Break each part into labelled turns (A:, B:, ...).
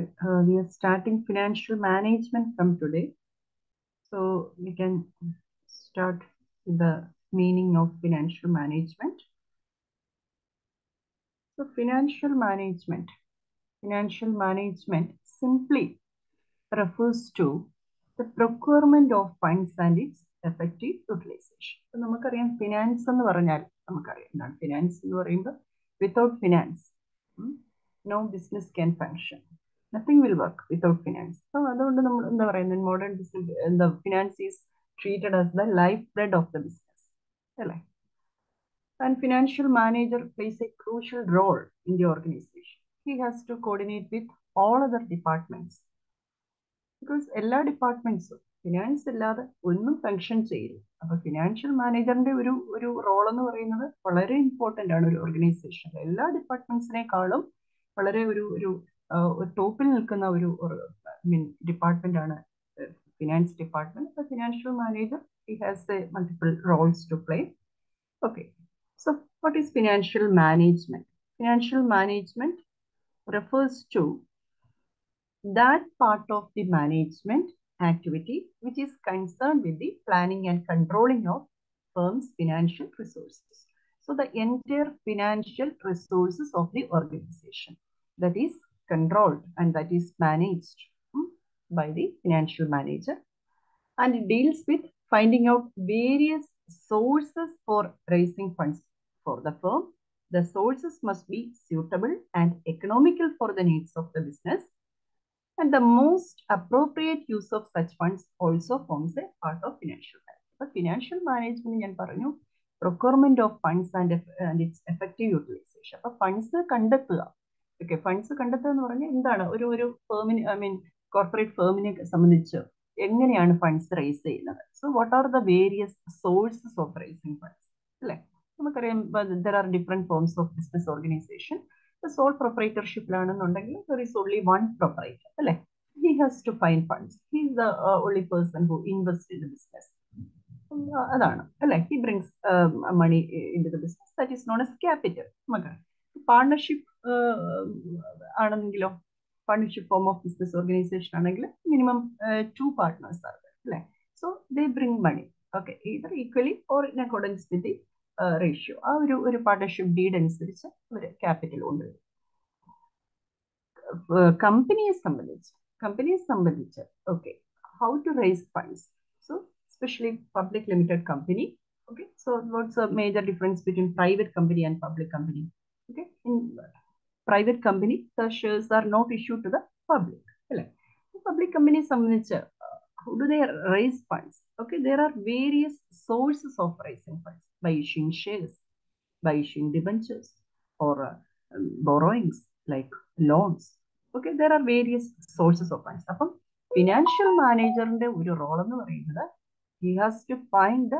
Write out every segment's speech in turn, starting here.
A: uh, we are starting financial management from today. So we can start with the meaning of financial management. So financial management, financial management simply refers to the procurement of funds and its effective utilization. So നമുക്കറിയാം finance എന്ന് പറഞ്ഞാൽ നമുക്കറിയാം എന്താണ് finance എന്ന് പറയുമ്പോൾ without finance no business can function nothing will work without finance so അതുകൊണ്ട് നമ്മൾ എന്താ പറയുന്നത് മോഡേൺ ബിസിനസ് എന്താ finance is treated as the life bread of the business അല്ലേ and financial manager plays a crucial role in the organization he has to coordinate with all other departments because എല്ലാ ഡിപ്പാർട്ട്മെന്റ്സും finance ഇല്ലാതെ ഒന്നും function ചെയ്യില്ല അപ്പൊ financial മാനേജറിന്റെ ഒരു ഒരു റോൾ എന്ന് പറയുന്നത് വളരെ ഇമ്പോർട്ടന്റ് ആണ് ഒരു ഓർഗനൈസേഷൻ എല്ലാ ഡിപ്പാർട്ട്മെന്റ്സിനേക്കാളും വളരെ ഒരു ഒരു ടോപ്പിൽ നിൽക്കുന്ന ഒരു മീൻ ഡിപ്പാർട്ട്മെന്റ് ആണ് ഫിനാൻസ് ഡിപ്പാർട്ട്മെന്റ് അപ്പൊ financial manager he has a multiple roles to play okay so what is financial management financial management refers to that part of the management activity which is concerned with the planning and controlling of firm's financial resources. So the entire financial resources of the organization that is controlled and that is managed hmm, by the financial manager and it deals with finding out various sources for raising funds for the firm. The sources must be suitable and economical for the needs of the business and the most appropriate use of such funds also forms a part of financial management. But financial management ഞാൻ പറഞ്ഞു procurement of funds and, and its effective utilization. അപ്പൊ funds കണ്ടെത്തുക okay funds കണ്ടെത്തുക എന്ന് പറഞ്ഞാൽ എന്താണ് ഒരു ഒരു ഫേമിന് ഐ മീൻ കോർപ്പറേറ്റ് ഫേമിനെ സംബന്ധിച്ച് എങ്ങനെയാണ് ഫണ്ട്സ് റേസ് ചെയ്യുന്നത് so what are the various sources of raising funds അല്ലേ നമുക്കറിയാം there are different forms of business organization sole പ്രൊപ്പറേറ്റർഷിപ്പിലാണെന്നുണ്ടെങ്കിൽ there is only one proprietor അല്ലേ he has to find funds he is the only person who invest in the business അതാണ് അല്ലേ he brings money in the business that is known as capital നമുക്ക് partnership ആണെങ്കിലോ partnership form of business organization ആണെങ്കിൽ minimum two partners ആണ് അല്ലേ so they bring money okay either equally or in accordance with the ratio ആ ഒരു ഒരു partnership deed അനുസരിച്ച് അവർ capital കൊണ്ടുവരും കമ്പനിയെ സംബന്ധിച്ച് കമ്പനിയെ സംബന്ധിച്ച് okay how to raise funds so especially public limited company. Okay, so what's the major difference between private company and public company? Okay, in private company, the shares are not issued to the public. Public company സംബന്ധിച്ച് how do they raise funds? Okay, there are various sources of raising funds by issuing shares, by issuing debentures, or uh, um, borrowings like loans. Okay, there are various sources of funds. അപ്പം financial മാനേജറിന്റെ ഒരു role എന്ന് പറയുന്നത് he has to find the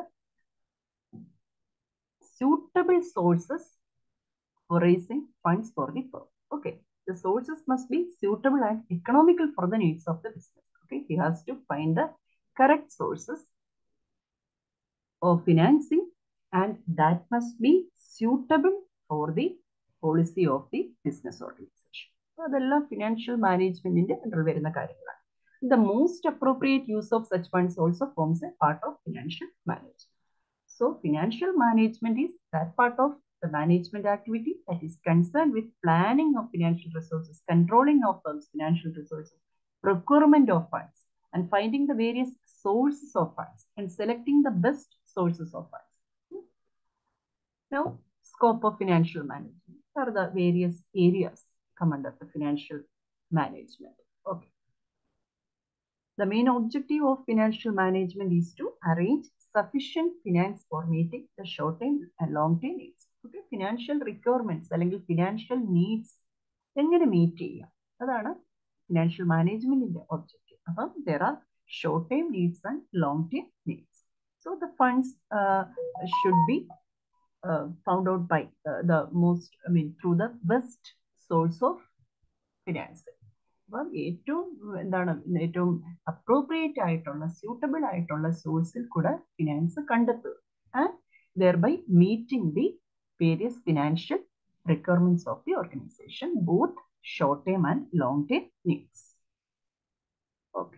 A: suitable sources for raising funds for the firm. Okay, the sources must be suitable and economical for the needs of the business. Okay, he has to find the correct sources of financing and that must be suitable for the policy of the business organization. അതെല്ലാം financial മാനേജ്മെന്റിന്റെ under വരുന്ന കാര്യങ്ങളാണ് the most appropriate use of such funds also forms a part of financial management. So financial management is that part of the management activity that is concerned with planning of financial resources, controlling of firms' financial resources, procurement of funds, and finding the various sources of funds and selecting the best sources of funds. Now, scope of financial management are the various areas come under the financial management. Okay. The main objective of financial management is to arrange sufficient finance for meeting the short-term and long-term needs. Okay, financial requirements അല്ലെങ്കിൽ financial needs എങ്ങനെ meet ചെയ്യാം അതാണ് financial മാനേജ്മെന്റിന്റെ objective അപ്പം there are short time needs and long time needs so the funds should be found out by the most I mean through the best source of finance അപ്പം ഏറ്റവും എന്താണ് ഏറ്റവും appropriate ആയിട്ടുള്ള suitable ആയിട്ടുള്ള സോഴ്സിൽ കൂടെ ഫിനാൻസ് കണ്ടെത്തുക and thereby meeting the various financial requirements of the organization both short-term and long-term needs. Okay.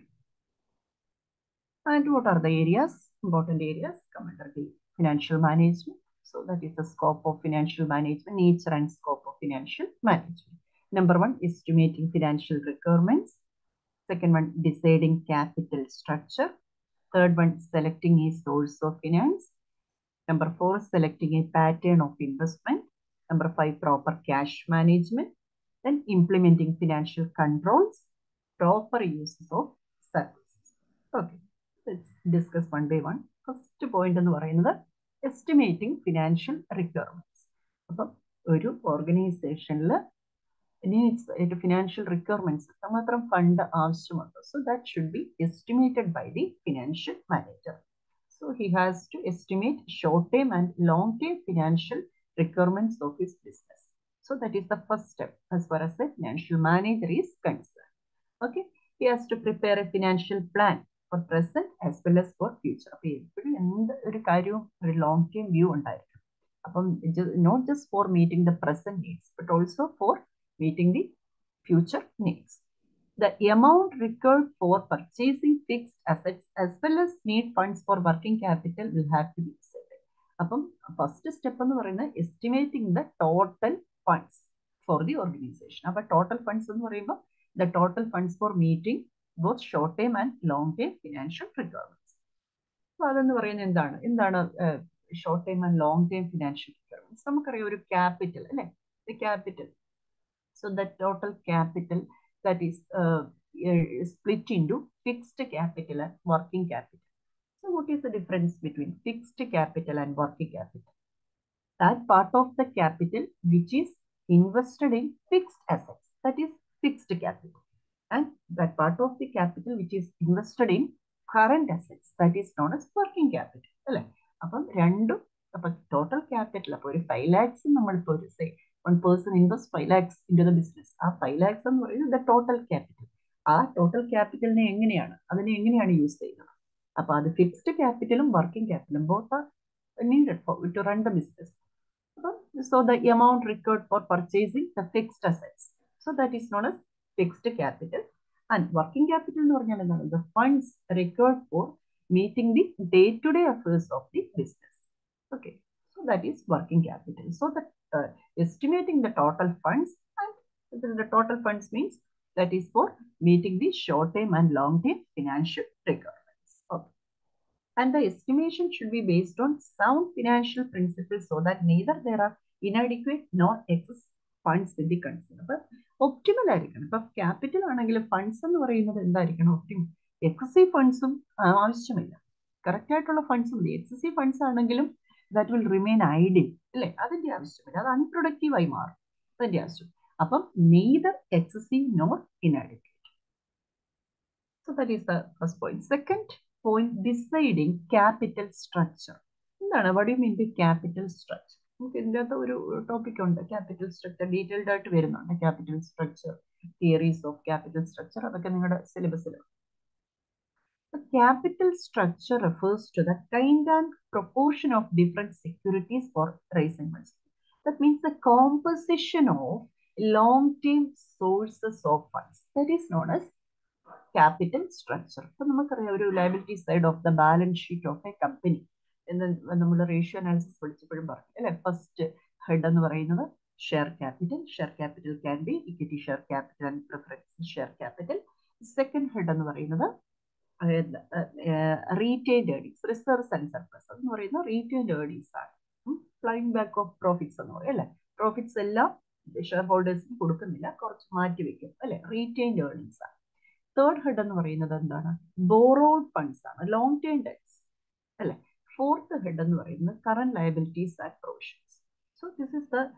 A: And what are the areas? Important areas come under the financial management. So that is the scope of financial management, nature and scope of financial management. Number one, estimating financial requirements. Second one, deciding capital structure. Third one, selecting a source of finance. Number four, selecting a pattern of investment. Number five, proper cash management. Then implementing financial controls, proper uses of services. Okay, let's discuss one by one. First point എന്ന് പറയുന്നത് estimating financial requirements അപ്പം ഒരു ഓർഗനൈസേഷനിൽ needs ഒരു financial requirements എത്രമാത്രം fund ആവശ്യമുണ്ട് so that should be estimated by the financial manager So he has to estimate short-term and long-term financial requirements of his business. So that is the first step as far as the financial manager is concerned. Okay, he has to prepare a financial plan for present as well as for future. അപ്പോൾ എപ്പോഴും എന്ത് ഒരു കാര്യവും ഒരു long term view ഉണ്ടായിരിക്കും അപ്പം not just for meeting the present needs but also for meeting the future needs the amount required for purchasing fixed assets as well as need funds for working capital will have to be decided. അപ്പം first step എന്ന് പറയുന്നത് estimating the total funds for the organization അപ്പൊ total funds എന്ന് പറയുമ്പോൾ the total funds for meeting both short time and long time financial requirements അപ്പൊ അതെന്ന് പറയുന്നത് എന്താണ് എന്താണ് short time and long time financial requirements നമുക്കറിയാം ഒരു ക്യാപിറ്റൽ അല്ലെ capital so the total capital that is uh, split into fixed capital and working capital. So what is the difference between fixed capital and working capital? That part of the capital which is invested in fixed assets, that is fixed capital. And that part of the capital which is invested in current assets, that is known as working capital. അല്ലേ അപ്പം രണ്ടും അപ്പം total capital അപ്പോൾ ഒരു five lakhs നമ്മളിപ്പോൾ ഒരു say one person invest five lakhs in the business ആ five lakhs എന്ന് പറയുന്നത് ദ ടോട്ടൽ ക്യാപിറ്റൽ ആ ടോട്ടൽ ക്യാപിറ്റലിനെ എങ്ങനെയാണ് അതിനെ എങ്ങനെയാണ് യൂസ് ചെയ്യുന്നത് അപ്പൊ അത് ഫിക്സ്ഡ് ക്യാപിറ്റലും വർക്കിംഗ് ക്യാപിറ്റലും both are needed for to run the business so the amount required for purchasing the fixed assets so that is known as fixed capital and working capital എന്ന് പറഞ്ഞാൽ എന്താണ് the funds required for meeting the day to day affairs of the business okay so that is working capital so the uh, estimating the total funds and the total funds means that is for meeting the short term and long term financial requirements. Okay. And the estimation should be based on sound financial principles so that neither there are inadequate nor excess funds with the concern. അപ്പൊ optimal ആയിരിക്കണം ഇപ്പൊ capital ആണെങ്കിലും funds എന്ന് പറയുന്നത് എന്തായിരിക്കണം optimal excessive ഫണ്ട്സും ആവശ്യമില്ല correct ആയിട്ടുള്ള ഫണ്ട്സും മതി എക്സസീവ് ഫണ്ട്സ് ആണെങ്കിലും ദാറ്റ് വിൽ റിമെയിൻ ഐഡിയൽ അല്ലേ അതിന്റെ ആവശ്യമില്ല അത് അൺപ്രൊഡക്റ്റീവ് ആയി മാറും അതിന്റെ ആവശ്യം അപ്പം neither excessive nor inadequate so that is the first point second point deciding capital structure എന്താണ് വടി മീൻ ദി ക്യാപിറ്റൽ സ്ട്രക്ചർ നമുക്ക് ഇതിൻ്റെ അകത്ത് ഒരു ടോപ്പിക് ഉണ്ട് ക്യാപിറ്റൽ സ്ട്രക്ചർ ഡീറ്റെയിൽഡ് ആയിട്ട് വരുന്നുണ്ട് capital structure theories of capital structure അതൊക്കെ നിങ്ങളുടെ സിലബസിൽ The capital structure refers to the kind and proportion of different securities for raising funds. That means the composition of long-term sources of funds. That is known as capital structure. അപ്പോൾ നമുക്കറിയാം ഒരു liability side of the balance sheet of a company എന്ന് നമ്മൾ ratio analysis പഠിച്ചപ്പോഴും പറഞ്ഞു അല്ലെ first head എന്ന് പറയുന്നത് share capital share capital can be equity share capital and preference share capital second head എന്ന് പറയുന്നത് retained earnings reserves and surplus എന്ന് പറയുന്ന റീറ്റെയിൻഡ് ഏർണിങ്സ് ആണ് ഫ്ലൈങ് ബാക്ക് ഓഫ് പ്രോഫിറ്റ്സ് എന്ന് പറയും അല്ലെ പ്രോഫിറ്റ്സ് എല്ലാം ഷെയർ ഹോൾഡേഴ്സിന് കൊടുക്കുന്നില്ല കുറച്ച് മാറ്റി വെക്കും അല്ലെ റീറ്റെയിൻഡ് ഏർണിങ്സ് ആണ് തേർഡ് ഹെഡ് എന്ന് പറയുന്നത് എന്താണ് ബോറോഡ് ഫണ്ട്സ് ആണ് ലോങ് ടേം ഡെറ്റ്സ് അല്ലെ ഫോർത്ത് ഹെഡ് എന്ന് പറയുന്നത് current liabilities and provisions so this is the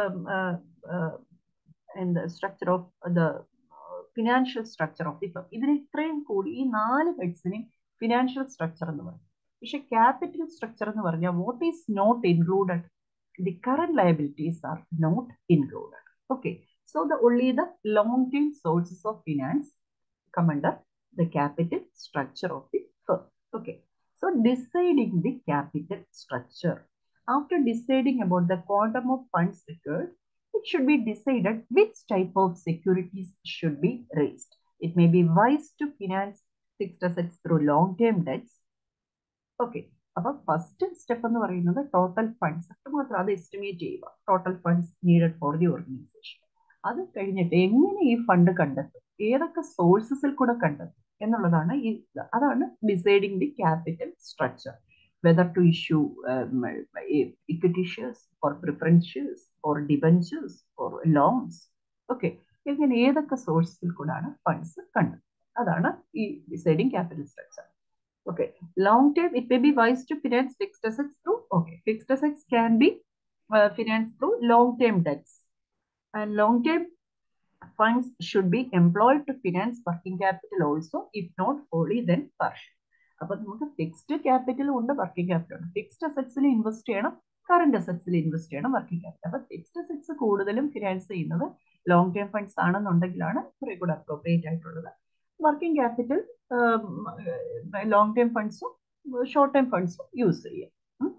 A: structure of the financial structure of the firm ഇതിന് ഇത്രയും കൂടി ഈ നാല് ഹെഡ്സിനെ ഫിനാൻഷ്യൽ സ്ട്രക്ചർ എന്ന് പറയും പക്ഷെ ക്യാപിറ്റൽ സ്ട്രക്ചർ എന്ന് പറഞ്ഞാൽ what is not included the current liabilities are not included okay so the only the long term sources of finance come under the capital structure of the firm. Okay. So deciding the capital structure. After deciding about the quantum of funds required, it should be decided which type of securities should be raised. It may be wise to finance fixed assets through long-term debts. Okay അപ്പൊ first step എന്ന് പറയുന്നത് total funds മാത്രം അത് estimate ചെയ്യുക total funds needed for the organisation അത് കഴിഞ്ഞിട്ട് എങ്ങനെ ഈ ഫണ്ട് കണ്ടെത്തും ഏതൊക്കെ സോഴ്സസിൽ കൂടെ കണ്ടെത്തും എന്നുള്ളതാണ് ഈ അതാണ് deciding the capital structure whether to issue equity shares or preference shares or debentures or loans okay ഇങ്ങനെ ഏതൊക്കെ സോഴ്സിൽ കൂടാണ് ഫണ്ട്സ് കണ്ടെത്തുന്നത് അതാണ് ഈ deciding capital structure Okay, long term, it may be wise to finance fixed assets through, okay, fixed assets can be uh, financed through long term debts. And long term funds should be employed to finance working capital also, if not wholly, then partial. അപ്പൊ നമുക്ക് fixed ക്യാപിറ്റലും ഉണ്ട് working capital ഉണ്ട് fixed അസറ്റ്സിൽ invest ചെയ്യണം current അസറ്റ്സിൽ invest ചെയ്യണം working capital അപ്പൊ ഫിക്സ്ഡ് അസറ്റ്സ് കൂടുതലും ഫിനാൻസ് ചെയ്യുന്നത് ലോങ് ടേം ഫണ്ട്സ് ആണെന്നുണ്ടെങ്കിലാണ് കുറെ കൂടെ അപ്രോപ്രിയേറ്റ് ആയിട്ടുള്ളത് വർക്കിംഗ് ക്യാപിറ്റൽ ലോങ് ടേം ഫണ്ട്സും ഷോർട്ട് ടേം ഫണ്ട്സും യൂസ് ചെയ്യാം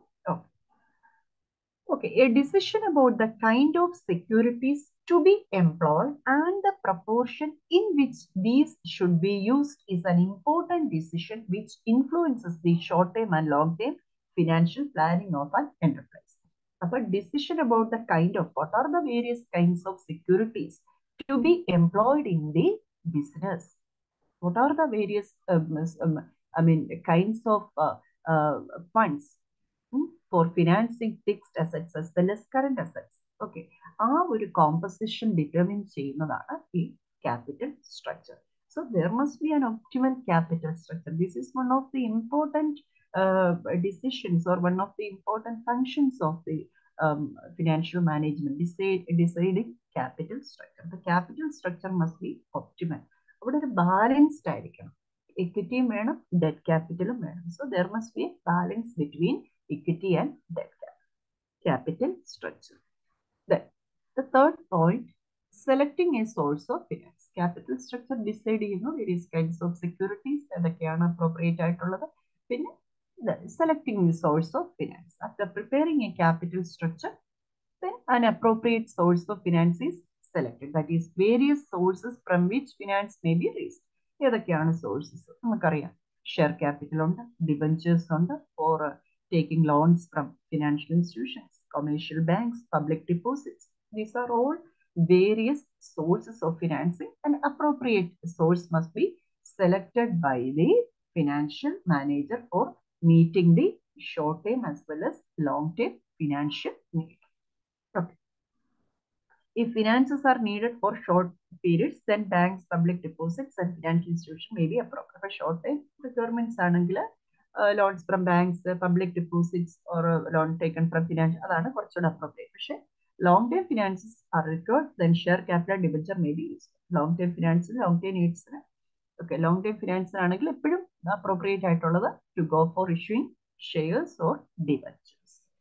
A: Okay, a decision about the kind of securities to be employed and the proportion in which these should be used is an important decision which influences the short term and long term financial planning of an enterprise. But decision about the kind of what are the various kinds of securities to be employed in the business what are the various um, um, i mean kinds of uh, uh, funds hmm, for financing fixed assets as well as current assets okay ആ ഒരു composition determine ചെയ്യുന്നതാണ് ഈ capital structure so there must be an optimal capital structure this is one of the important decisions or one of the important functions of the financial management deciding capital structure the capital structure must be optimal അവിടെ ഒരു balanced ആയിരിക്കണം ഇക്വിറ്റിയും വേണം debt ക്യാപിറ്റലും വേണം so there must be balance between equity and debt capital structure the third point selecting a source of finance capital structure decide ചെയ്യുന്നു various kinds of securities ഏതൊക്കെയാണ് appropriate ആയിട്ടുള്ളത് പിന്നെ selecting the source of finance after preparing a capital structure then an appropriate source of finance is selected. That is, various sources from which finance may be raised. ഏതൊക്കെയാണ് sources നമുക്കറിയാം share capital ഉണ്ട് debentures ഉണ്ട് for taking loans from financial institutions commercial banks public deposits these are all various sources of financing and appropriate source must be selected by the financial manager for meeting the short term as well as long term financial need Okay. If finances are needed for short periods, then banks, public deposits, and financial institutions may be appropriate. For short time requirements ആണെങ്കിൽ loans from banks public deposits or loan taken from financial അതാണ് കുറച്ചുകൂടെ appropriate പക്ഷേ long term finances are required then share capital debenture may be use long term ഫിനാൻസിന് long term നീഡ്സിന് okay long term ഫിനാൻസിനാണെങ്കിൽ എപ്പോഴും appropriate ആയിട്ടുള്ളത് to go for issuing shares or debentures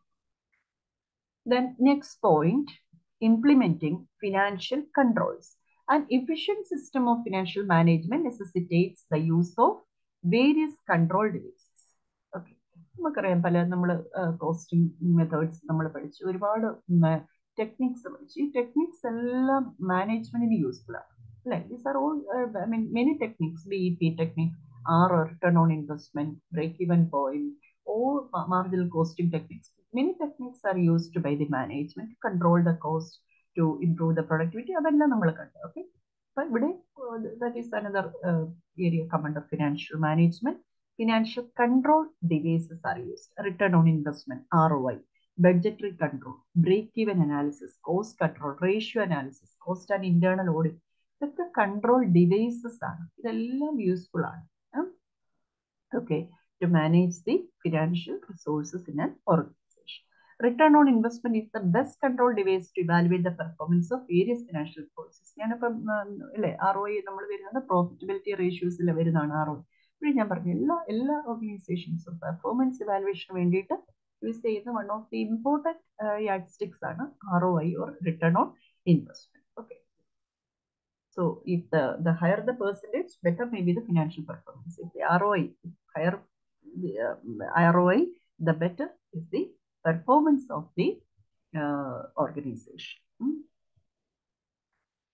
A: Then next point, implementing financial controls. An efficient system of financial management necessitates the use of various control devices. Okay. നമുക്കറിയാം പല നമ്മൾ costing methods നമ്മൾ പഠിച്ചു ഒരുപാട് techniques പഠിച്ചു ഈ techniques എല്ലാം മാനേജ്മെന്റിന് യൂസ്ഫുൾ ആണ് അല്ലെ these are all I mean many techniques B E P technique are return on investment break even point all marginal costing techniques. Many techniques are used by the management to control the cost, to improve the productivity. അതെല്ലാം നമ്മൾ കണ്ടു okay അപ്പൊ ഇവിടെ that is another area come under financial management financial control devices are used return on investment R O I budgetary control break even analysis cost control ratio analysis cost and internal audit ഇതൊക്കെ control devices ആണ് ഇതെല്ലാം useful ആണ് okay to manage the financial resources in an organization. Return on investment is the best control device to evaluate the performance of various financial policies. ഞാനിപ്പം അല്ലേ R O നമ്മൾ വരുന്നത് profitability റേഷ്യോസിൽ വരുന്നതാണ് R O ഇവിടെ ഞാൻ പറഞ്ഞു എല്ലാ എല്ലാ ഓർഗനൈസേഷൻസും പെർഫോമൻസ് ഇവാലുവേഷന് വേണ്ടിയിട്ട് യൂസ് ചെയ്യുന്ന one of the important yardsticks ആണ് R O I or return on investment okay So if the, the higher the percentage, better may be the financial performance. If the ROI, higher the uh, ROI, the better is the performance of the uh, organization. Hmm?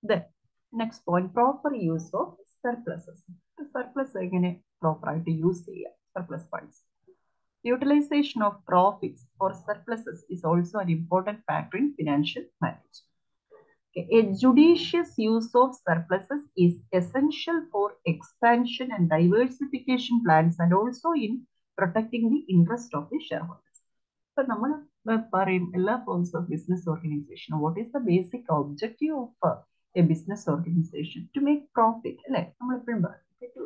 A: Then next point proper use of surpluses surplus എങ്ങനെ proper ആയിട്ട് use ചെയ്യാം surplus funds utilization of profits or surpluses is also an important factor in financial management. Okay. A judicious use of surpluses is essential for expansion and diversification plans and also in protecting the interest of the shareholders. So, നമ്മൾ പറയും എല്ലാ forms of business organisation what is the basic objective of a business organisation to make profit അല്ലേ നമ്മൾ എപ്പോഴും പറയും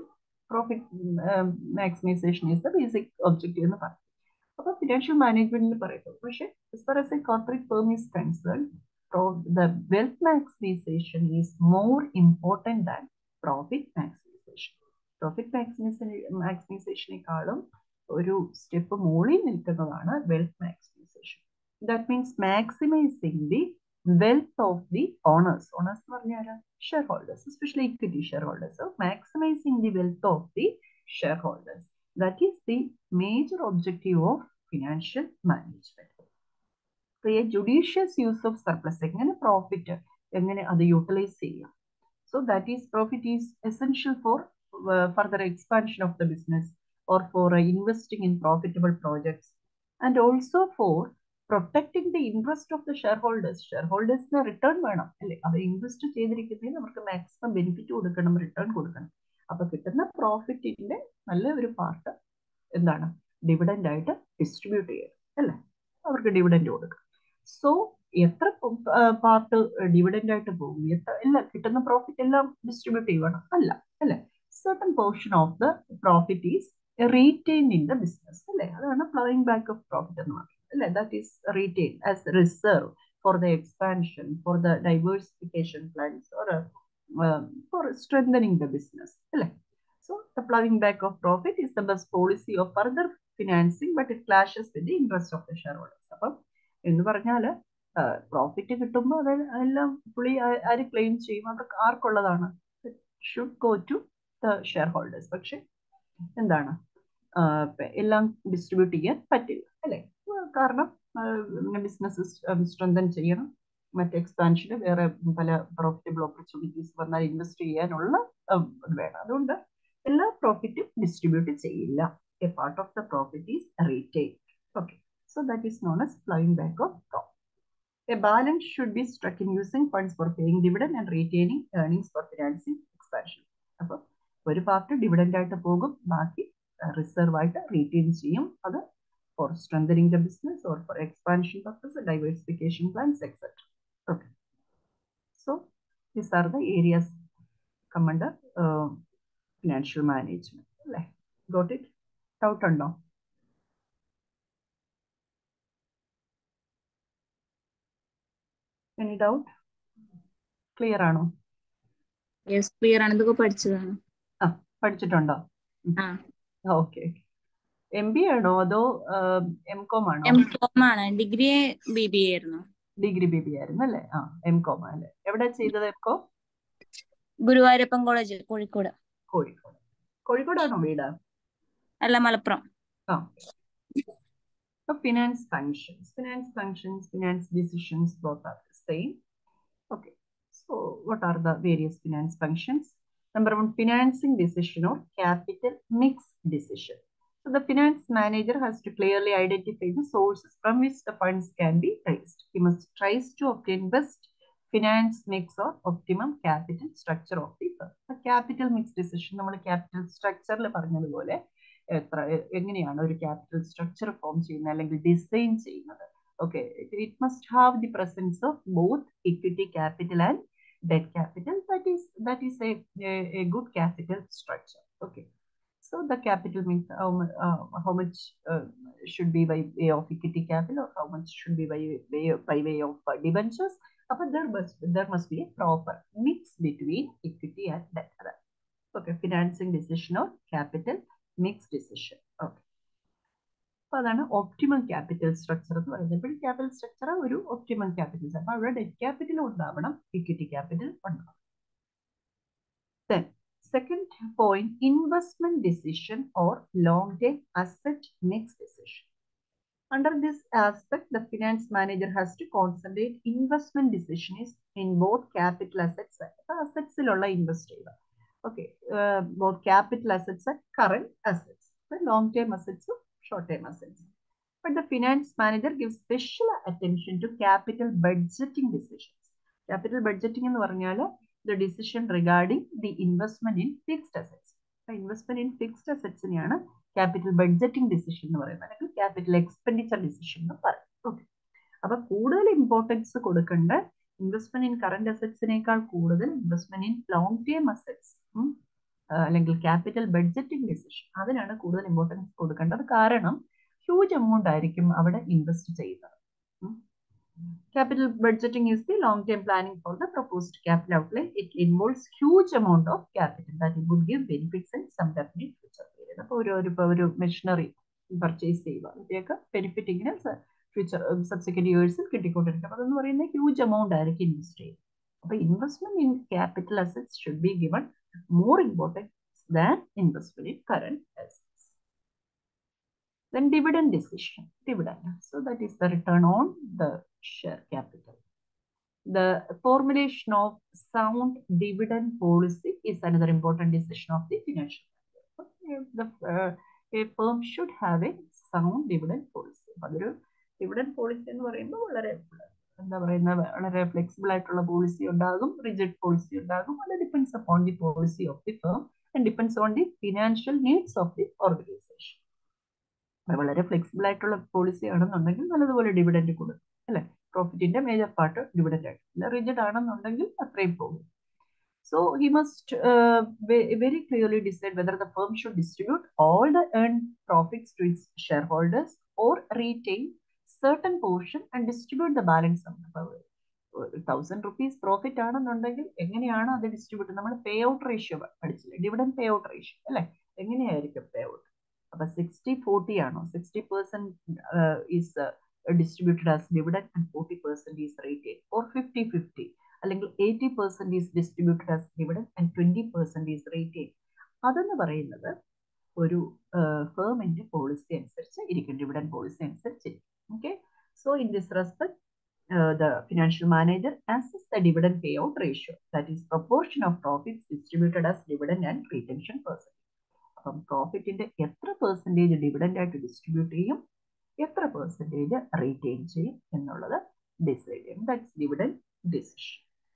A: profit maximisation is the basic objective എന്ന് പറയും അപ്പോൾ ഫിനാൻഷ്യൽ മാനേജ്മെന്റിൽ പറയുന്നത് പക്ഷേ as far as a corporate firm is concerned the wealth maximization is more important than profit maximization profit maximizationേക്കാളും ഒരു സ്റ്റെപ്പ് മുകളിൽ നിൽക്കുന്നതാണ് wealth maximisation that means maximising the wealth of the owners owners എന്ന് പറഞ്ഞാൽ shareholders especially equity shareholders maximising the wealth of the shareholders that is the major objective of financial management a judicious use of surplus എങ്ങനെ profit എങ്ങനെ അത് utilise ചെയ്യാം so that is profit is essential for further expansion of the business or for investing in profitable projects and also four protecting the interest of the share shareholders ഷെയർ ഹോൾഡേഴ്സിന് return വേണം അല്ലേ അത് invest ചെയ്തിരിക്കുന്നതിന് അവർക്ക് maximum benefit കൊടുക്കണം return കൊടുക്കണം അപ്പൊ കിട്ടുന്ന പ്രോഫിറ്റിന്റെ നല്ല ഒരു പാർട്ട് എന്താണ് ഡിവിഡൻഡ് ആയിട്ട് ഡിസ്ട്രിബ്യൂട്ട് ചെയ്യണം അല്ലേ അവർക്ക് ഡിവിഡൻഡ് കൊടുക്കുക സോ എത്ര പാർട്ട് ഡിവിഡൻഡ് ആയിട്ട് പോകും എത്ര എല്ലാം കിട്ടുന്ന പ്രോഫിറ്റ് എല്ലാം ഡിസ്ട്രിബ്യൂട്ട് ചെയ്യണം അല്ല അല്ലേ certain portion of the profit is retained in the business അല്ലേ അതാണ് plowing back of profit എന്ന് പറയുന്നത് അല്ലേ that is retained as reserve for the expansion for the diversification plans or uh, for strengthening the business അല്ലേ so the plowing back of profit is the best policy of further financing but it clashes with the interest of the shareholders അപ്പം എന്ന് പറഞ്ഞാൽ profit കിട്ടുമ്പോൾ അത് എല്ലാം പുള്ളി ആര് claim ചെയ്യും അവർക്ക് ആർക്കുള്ളതാണ് should go to the share shareholders പക്ഷെ എന്താണ് എല്ലാം ഡിസ്ട്രിബ്യൂട്ട് ചെയ്യാൻ പറ്റില്ല അല്ലേ കാരണം ബിസിനസ് സ്ട്രെങ്തൻ ചെയ്യണം മറ്റ് എക്സ്പാൻഷന് വേറെ പല പ്രോഫിറ്റബിൾ ഓപ്പർച്യൂണിറ്റീസ് വന്നാൽ ഇൻവെസ്റ്റ് ചെയ്യാനുള്ള ഇത് വേണം അതുകൊണ്ട് എല്ലാ പ്രോഫിറ്റും ഡിസ്ട്രിബ്യൂട്ട് ചെയ്യില്ല a part of the profit is retain okay so that is known as ploughing back of profit a balance should be struck in using funds for paying dividend and retaining earnings for financing expansion അപ്പം ഒരു part dividend ആയിട്ട് പോകും ബാക്കി reserve ആയിട്ട് retain ചെയ്യും അത് for strengthening the business or for expansion purpose diversification plans etcetera okay so these are the areas come under financial management അല്ലേ got it doubt ഉണ്ടോ എനി ഡൗട്ട് ക്ലിയർ ആണോ
B: yes clear ആണ് ഇതൊക്കെ പഠിച്ചതാണ്
A: ആ പഠിച്ചിട്ടുണ്ടോ
B: ആ
A: ഓക്കെ എം ബി ആണോ അതോ എം കോം ആണോ
B: എം കോം ആണ് ഡിഗ്രി ബി ബി എ ആയിരുന്നു
A: ഡിഗ്രി ബി ബി ആയിരുന്നു അല്ലേ ആ എം കോം അല്ലേ എവിടെ ചെയ്തത് M com
B: Guruvayurappan college Kozhikode
A: Kozhikode കോഴിക്കോടാണോ വീട്
B: അല്ല മലപ്പുറം
A: ആ So finance functions, finance functions, finance decisions, both are the same. Okay. So what are the various finance functions? Number one, financing decision or capital mix decision. So the finance manager has to clearly identify the sources from which the funds can be raised. He must tries to obtain best finance mix or optimum capital structure of the firm. The capital mix decision നമ്മൾ capital structure പറഞ്ഞതുപോലെ എത്ര എങ്ങനെയാണ് ഒരു capital structure form ചെയ്യുന്നത് അല്ലെങ്കിൽ design ചെയ്യുന്നത് okay it must have the presence of both equity capital and debt capital that is that is a good capital structure okay So the capital means how, uh, how much uh, should be by way of equity capital or how much should be by way, by way of uh, debentures. But there must, there must be a proper mix between equity and debt. Okay, financing decision or capital mix decision okay അപ്പൊ അതാണ് optimum capital structure എന്ന് പറയുന്നത് എപ്പോഴും capital structure ഒരു optimum capital അപ്പൊ അവിടെ debt capital ഉണ്ടാവണം equity capital ഉണ്ടാവണം then second point investment decision or long time asset mix decision Under this aspect, the finance manager has to concentrate investment decisions in both capital assets and assets invest ചെയ്യുക okay uh, both capital assets and current assets the long term assets short term assets but the finance manager gives special attention to capital budgeting decisions capital budgeting എന്ന് പറഞ്ഞാൽ the decision regarding the investment in fixed assets investment in fixed അസറ്റ്സിനെയാണ് capital budgeting decision എന്ന് പറയുന്നത് അല്ലെങ്കിൽ capital expenditure decision എന്ന് പറയും okay അപ്പൊ കൂടുതൽ ഇമ്പോർട്ടൻസ് കൊടുക്കേണ്ട ഇൻവെസ്റ്റ്മെന്റ് ഇൻ കറന്റ് അസറ്റ്സിനേക്കാൾ കൂടുതൽ investment in long term assets അല്ലെങ്കിൽ ക്യാപിറ്റൽ ബഡ്ജറ്റിംഗ് ഡിസിഷൻ അതിനാണ് കൂടുതൽ ഇമ്പോർട്ടൻസ് കൊടുക്കേണ്ടത് കാരണം ഹ്യൂജ് എമൗണ്ട് ആയിരിക്കും അവിടെ ഇൻവെസ്റ്റ് ചെയ്യുന്നത് Capital budgeting is the long-term planning for the proposed capital outlay. It involves huge amount of capital that it would give benefits in some definite future period. അപ്പോൾ ഒരു ഒരു ഇപ്പോൾ ഒരു മെഷീനറി പർച്ചേസ് ചെയ്യുക അതിൻ്റെയൊക്കെ ബെനിഫിറ്റ് ഇങ്ങനെ future subsequent ഇയേഴ്സിൽ കിട്ടിക്കൊണ്ടിരിക്കും അതെന്ന് പറയുന്നത് ഹ്യൂജ് എമൗണ്ട് ആയിരിക്കും ഇൻവെസ്റ്റ് ചെയ്യുന്നത് അപ്പോൾ investment in capital assets should be given more importance than investment in current assets Then dividend decision, dividend. So that is the return on the share capital. The formulation of sound dividend policy is another important decision of the financial manager. The, uh, a firm should have a sound dividend policy. അതൊരു dividend policy എന്ന് പറയുമ്പോൾ വളരെ എന്താ പറയുന്ന വളരെ flexible ആയിട്ടുള്ള policy ഉണ്ടാകും rigid policy ഉണ്ടാകും അത് depends upon the policy of the firm and depends on the financial needs of the organisation വളരെ ഫ്ലെക്സിബിൾ ആയിട്ടുള്ള പോളിസി ആണെന്നുണ്ടെങ്കിൽ നല്ലതുപോലെ ഡിവിഡൻഡ് കൊടുക്കും അല്ലെ പ്രോഫിറ്റിന്റെ മേജർ പാർട്ട് ഡിവിഡൻഡ് ആയിട്ട് റിജിഡ് ആണെന്നുണ്ടെങ്കിൽ അത്രയും പോകും so he must very clearly decide whether the firm should distribute all the earn profits to its shareholders or retain certain portion and distribute the balance of the power. Thousand rupees profit ആണെന്നുണ്ടെങ്കിൽ എങ്ങനെയാണ് അത് distribute നമ്മൾ payout ratio പഠിച്ചില്ലേ dividend payout ratio അല്ലെ എങ്ങനെയായിരിക്കും payout അപ്പൊ sixty forty ആണോ sixty percent is distributed as dividend and forty percent is retained or fifty fifty അല്ലെങ്കിൽ eighty percent is distributed as dividend and twenty percent is retained അതെന്ന് പറയുന്നത് ഒരു ഫേമിന്റെ policy അനുസരിച്ച് ഇരിക്കും ഡിവിഡൻ പോളിസി അനുസരിച്ച് okay so in this respect uh, the financial manager assess the dividend payout ratio that is proportion of profits distributed as dividend and retention percentage അപ്പം പ്രോഫിറ്റിന്റെ എത്ര percentage dividend ആയിട്ട് ഡിസ്ട്രിബ്യൂട്ട് ചെയ്യും എത്ര percentage retain ചെയ്യും എന്നുള്ളത് decide ചെയ്യും that's dividend decision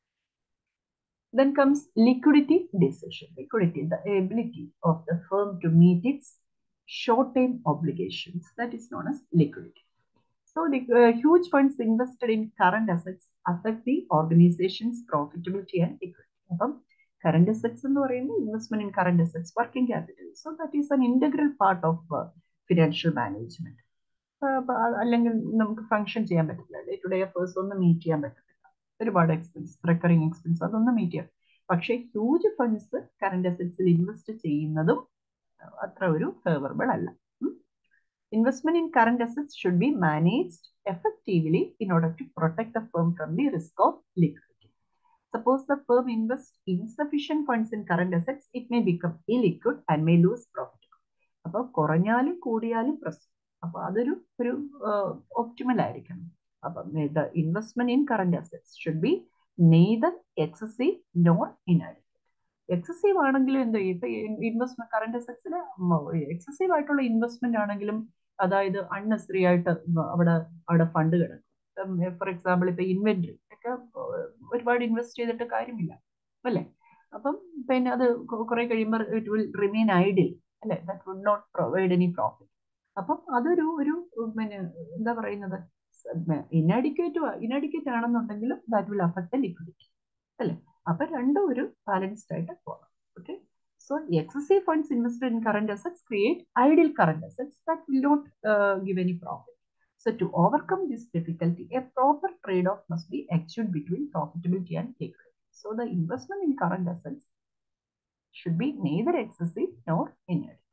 A: Then comes liquidity decision. Liquidity, the ability of the firm to meet its short-term obligations. That is known as liquidity. So the uh, huge funds invested in current assets affect the organization's profitability and equity. അപ്പം current assets എന്ന് പറയുമ്പോൾ investment in current assets working capital so that is an integral part of financial management അല്ലെങ്കിൽ നമുക്ക് function ചെയ്യാൻ പറ്റില്ല day to day affairs ഒന്നും meet ചെയ്യാൻ പറ്റത്തില്ല ഒരുപാട് എക്സ്പെൻസ് റെക്കറിങ് എക്സ്പെൻസ് അതൊന്നും മീറ്റ് ചെയ്യാം പക്ഷേ ഹ്യൂജ് ഫണ്ട്സ് കറണ്ട് അസറ്റ്സിൽ ഇൻവെസ്റ്റ് ചെയ്യുന്നതും അത്ര ഒരു ഫേവറബിൾ അല്ല investment in current assets should be managed effectively in order to protect the firm from the risk of liquidity. Suppose the firm invests insufficient funds in current assets, it may become illiquid and may lose profit. അപ്പോൾ കുറഞ്ഞാലും കൂടിയാലും പ്രശ്നം അപ്പൊ അതൊരു ഒരു optimal ആയിരിക്കണം അപ്പം the investment in current assets should be neither excessive nor inadequate excessive ആണെങ്കിലും എന്തോ ഇപ്പൊ ഇൻവെസ്റ്റ്മെന്റ് കറന്റ് അസറ്റ്സിൽ എക്സസീവ് ആയിട്ടുള്ള ഇൻവെസ്റ്റ്മെന്റ് ആണെങ്കിലും അതായത് അൺനെസറി ആയിട്ട് അവിടെ അവിടെ ഫണ്ട് കിടക്കും ഫോർ എക്സാമ്പിൾ ഇപ്പൊ ഇൻവെന്ററി ഒക്കെ ഒരുപാട് ഇൻവെസ്റ്റ് ചെയ്തിട്ട് കാര്യമില്ല അല്ലേ അപ്പം പിന്നെ അത് കുറെ കഴിയുമ്പോൾ ഇറ്റ് വിൽ റിമെയിൻ ഐഡിൽ അല്ലെ that would not provide any profit അപ്പം അതൊരു ഒരു പിന്നെ എന്താ പറയുന്നത് ഇനാഡിക്വേറ്റ് ഇനാഡിക്വേറ്റ് ആണെന്നുണ്ടെങ്കിലും ദാറ്റ് വിൽ അഫക്ട് ലിക്വിഡിറ്റി അല്ലെ അപ്പൊ രണ്ടും ഒരു ബാലൻസ്ഡ് ആയിട്ട് പോകണം okay So excessive funds invested in current assets create idle current assets that will not uh, give any profit. So to overcome this difficulty, a proper trade-off must be achieved between profitability and liquidity. So the investment in current assets should be neither excessive nor inadequate.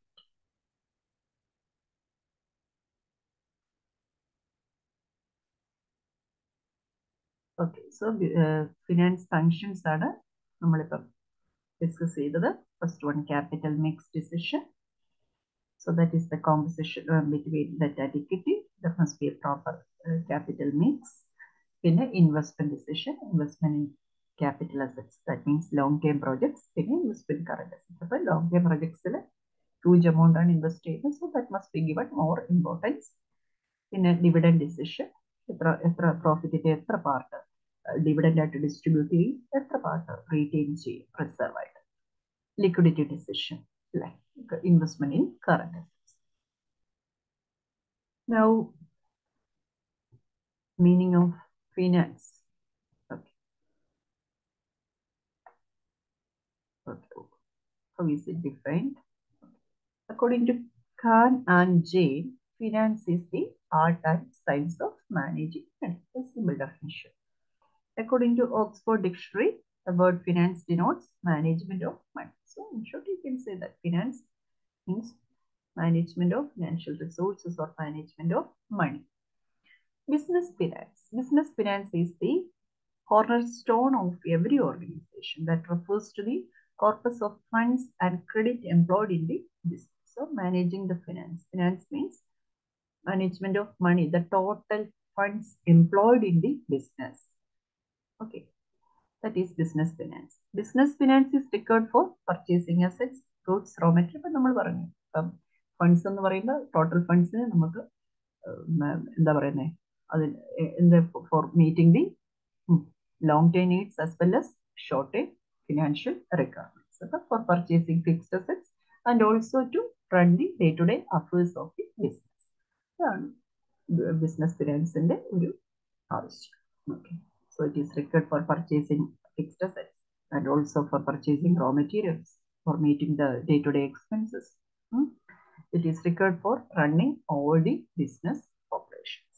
A: Okay, so uh, finance functions are നമ്മളിപ്പം discuss ചെയ്തത് first one capital mix decision So that is the composition uh, between that equity. There must be a proper uh, capital mix. പിന്നെ investment decision investment in capital assets that means long term projects പിന്നെ investment current assets അപ്പോൾ long term പ്രോജക്ട്സിൽ huge amount ആണ് invest ചെയ്യുന്നത് so that must be given more importance പിന്നെ dividend decision എത്ര എത്ര പ്രോഫിറ്റിന്റെ എത്ര പാർട്ട് ഡിവിഡൻഡ് ആയിട്ട് ഡിസ്ട്രിബ്യൂട്ട് ചെയ്യും എത്ര പാർട്ട് റീറ്റെയിൻ ചെയ്യും റിസർവ് ആയിട്ട് ലിക്വിഡിറ്റി ഡിസിഷൻ അല്ലേ investment in current assets now meaning of finance. Okay. Okay. How is it defined? According to Khan and Jane, finance is the art and science of managing money. A simple definition. According to Oxford Dictionary, the word finance denotes management of money. So, in short, you can say that finance means management of financial resources or management of money. Business finance. Business finance is the cornerstone of every organization that refers to the corpus of funds and credit employed in the business. So, managing the finance. Finance means management of money, the total funds employed in the business. Okay, that is business finance. Business finance is required for purchasing assets, goods, raw material. ഇപ്പം നമ്മൾ പറഞ്ഞു ഇപ്പം funds എന്ന് പറയുമ്പോൾ total ഫണ്ട്സിന് നമുക്ക് എന്താ പറയുന്നത് അതിന് എന്ത് for meeting the long time needs as well as short time financial requirements അപ്പം for purchasing fixed assets and also to run the day to day affairs of the business ഇതാണ് business ഫിനാൻസിന്റെ ഒരു ആവശ്യം okay so it is required for purchasing fixed assets and also for purchasing raw materials for meeting the day to day expenses it is required for running all the business operations.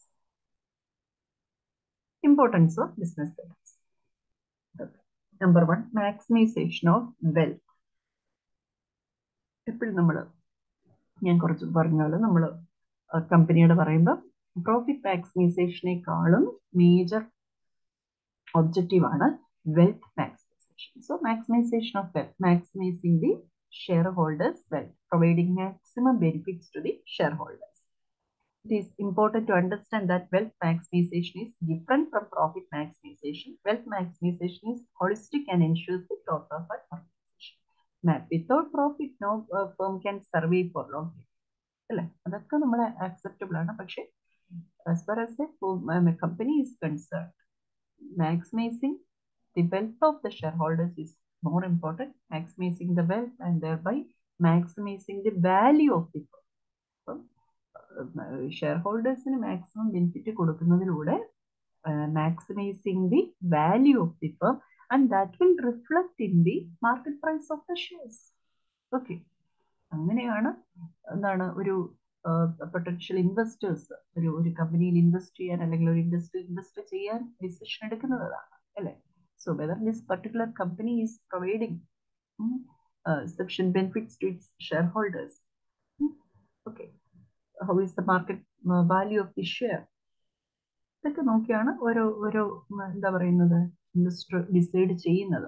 A: Importance of business finance. Okay. Number one, maximization of wealth. എപ്പോഴും നമ്മൾ ഞാൻ കുറച്ച് പറഞ്ഞ പോലെ നമ്മൾ കമ്പനിയോട് പറയുമ്പോൾ profit മാക്സിമൈസേഷനേക്കാളും മേജർ ഒബ്ജക്റ്റീവ് ആണ് wealth maximization so maximization of wealth maximizing the shareholders' wealth, providing maximum benefits to the shareholders. It is important to understand that wealth maximization is different from profit maximization. Wealth maximization is holistic and ensures the growth of an organization. Now, without profit, no uh, firm can survive for long. അല്ലേ അതൊക്കെ നമ്മൾ acceptable ആണ് പക്ഷേ as far as a company is concern maximizing the wealth of the share holders is more important, maximizing the wealth and thereby maximizing the value of the firm. അപ്പം share ഹോൾഡേഴ്സിന് maximum benefit കൊടുക്കുന്നതിലൂടെ maximizing the value of the firm and that will reflect in the market price of the shares okay അങ്ങനെയാണ് എന്താണ് ഒരു potential investors ഒരു ഒരു കമ്പനിയിൽ invest ചെയ്യാൻ അല്ലെങ്കിൽ ഒരു ഇൻഡസ്ട്രിയിൽ ഇൻവെസ്റ്റ് ചെയ്യാൻ ഡിസിഷൻ എടുക്കുന്നതാണ് അല്ലേ So whether this particular company is providing mm, uh, sufficient benefits to its shareholders. Mm, okay. How is the market uh, value of the share? ഇതൊക്കെ നോക്കിയാണ് ഓരോ ഓരോ എന്താ പറയുന്നത് ഇൻഡസ്ട്രി ഡിസൈഡ് ചെയ്യുന്നത്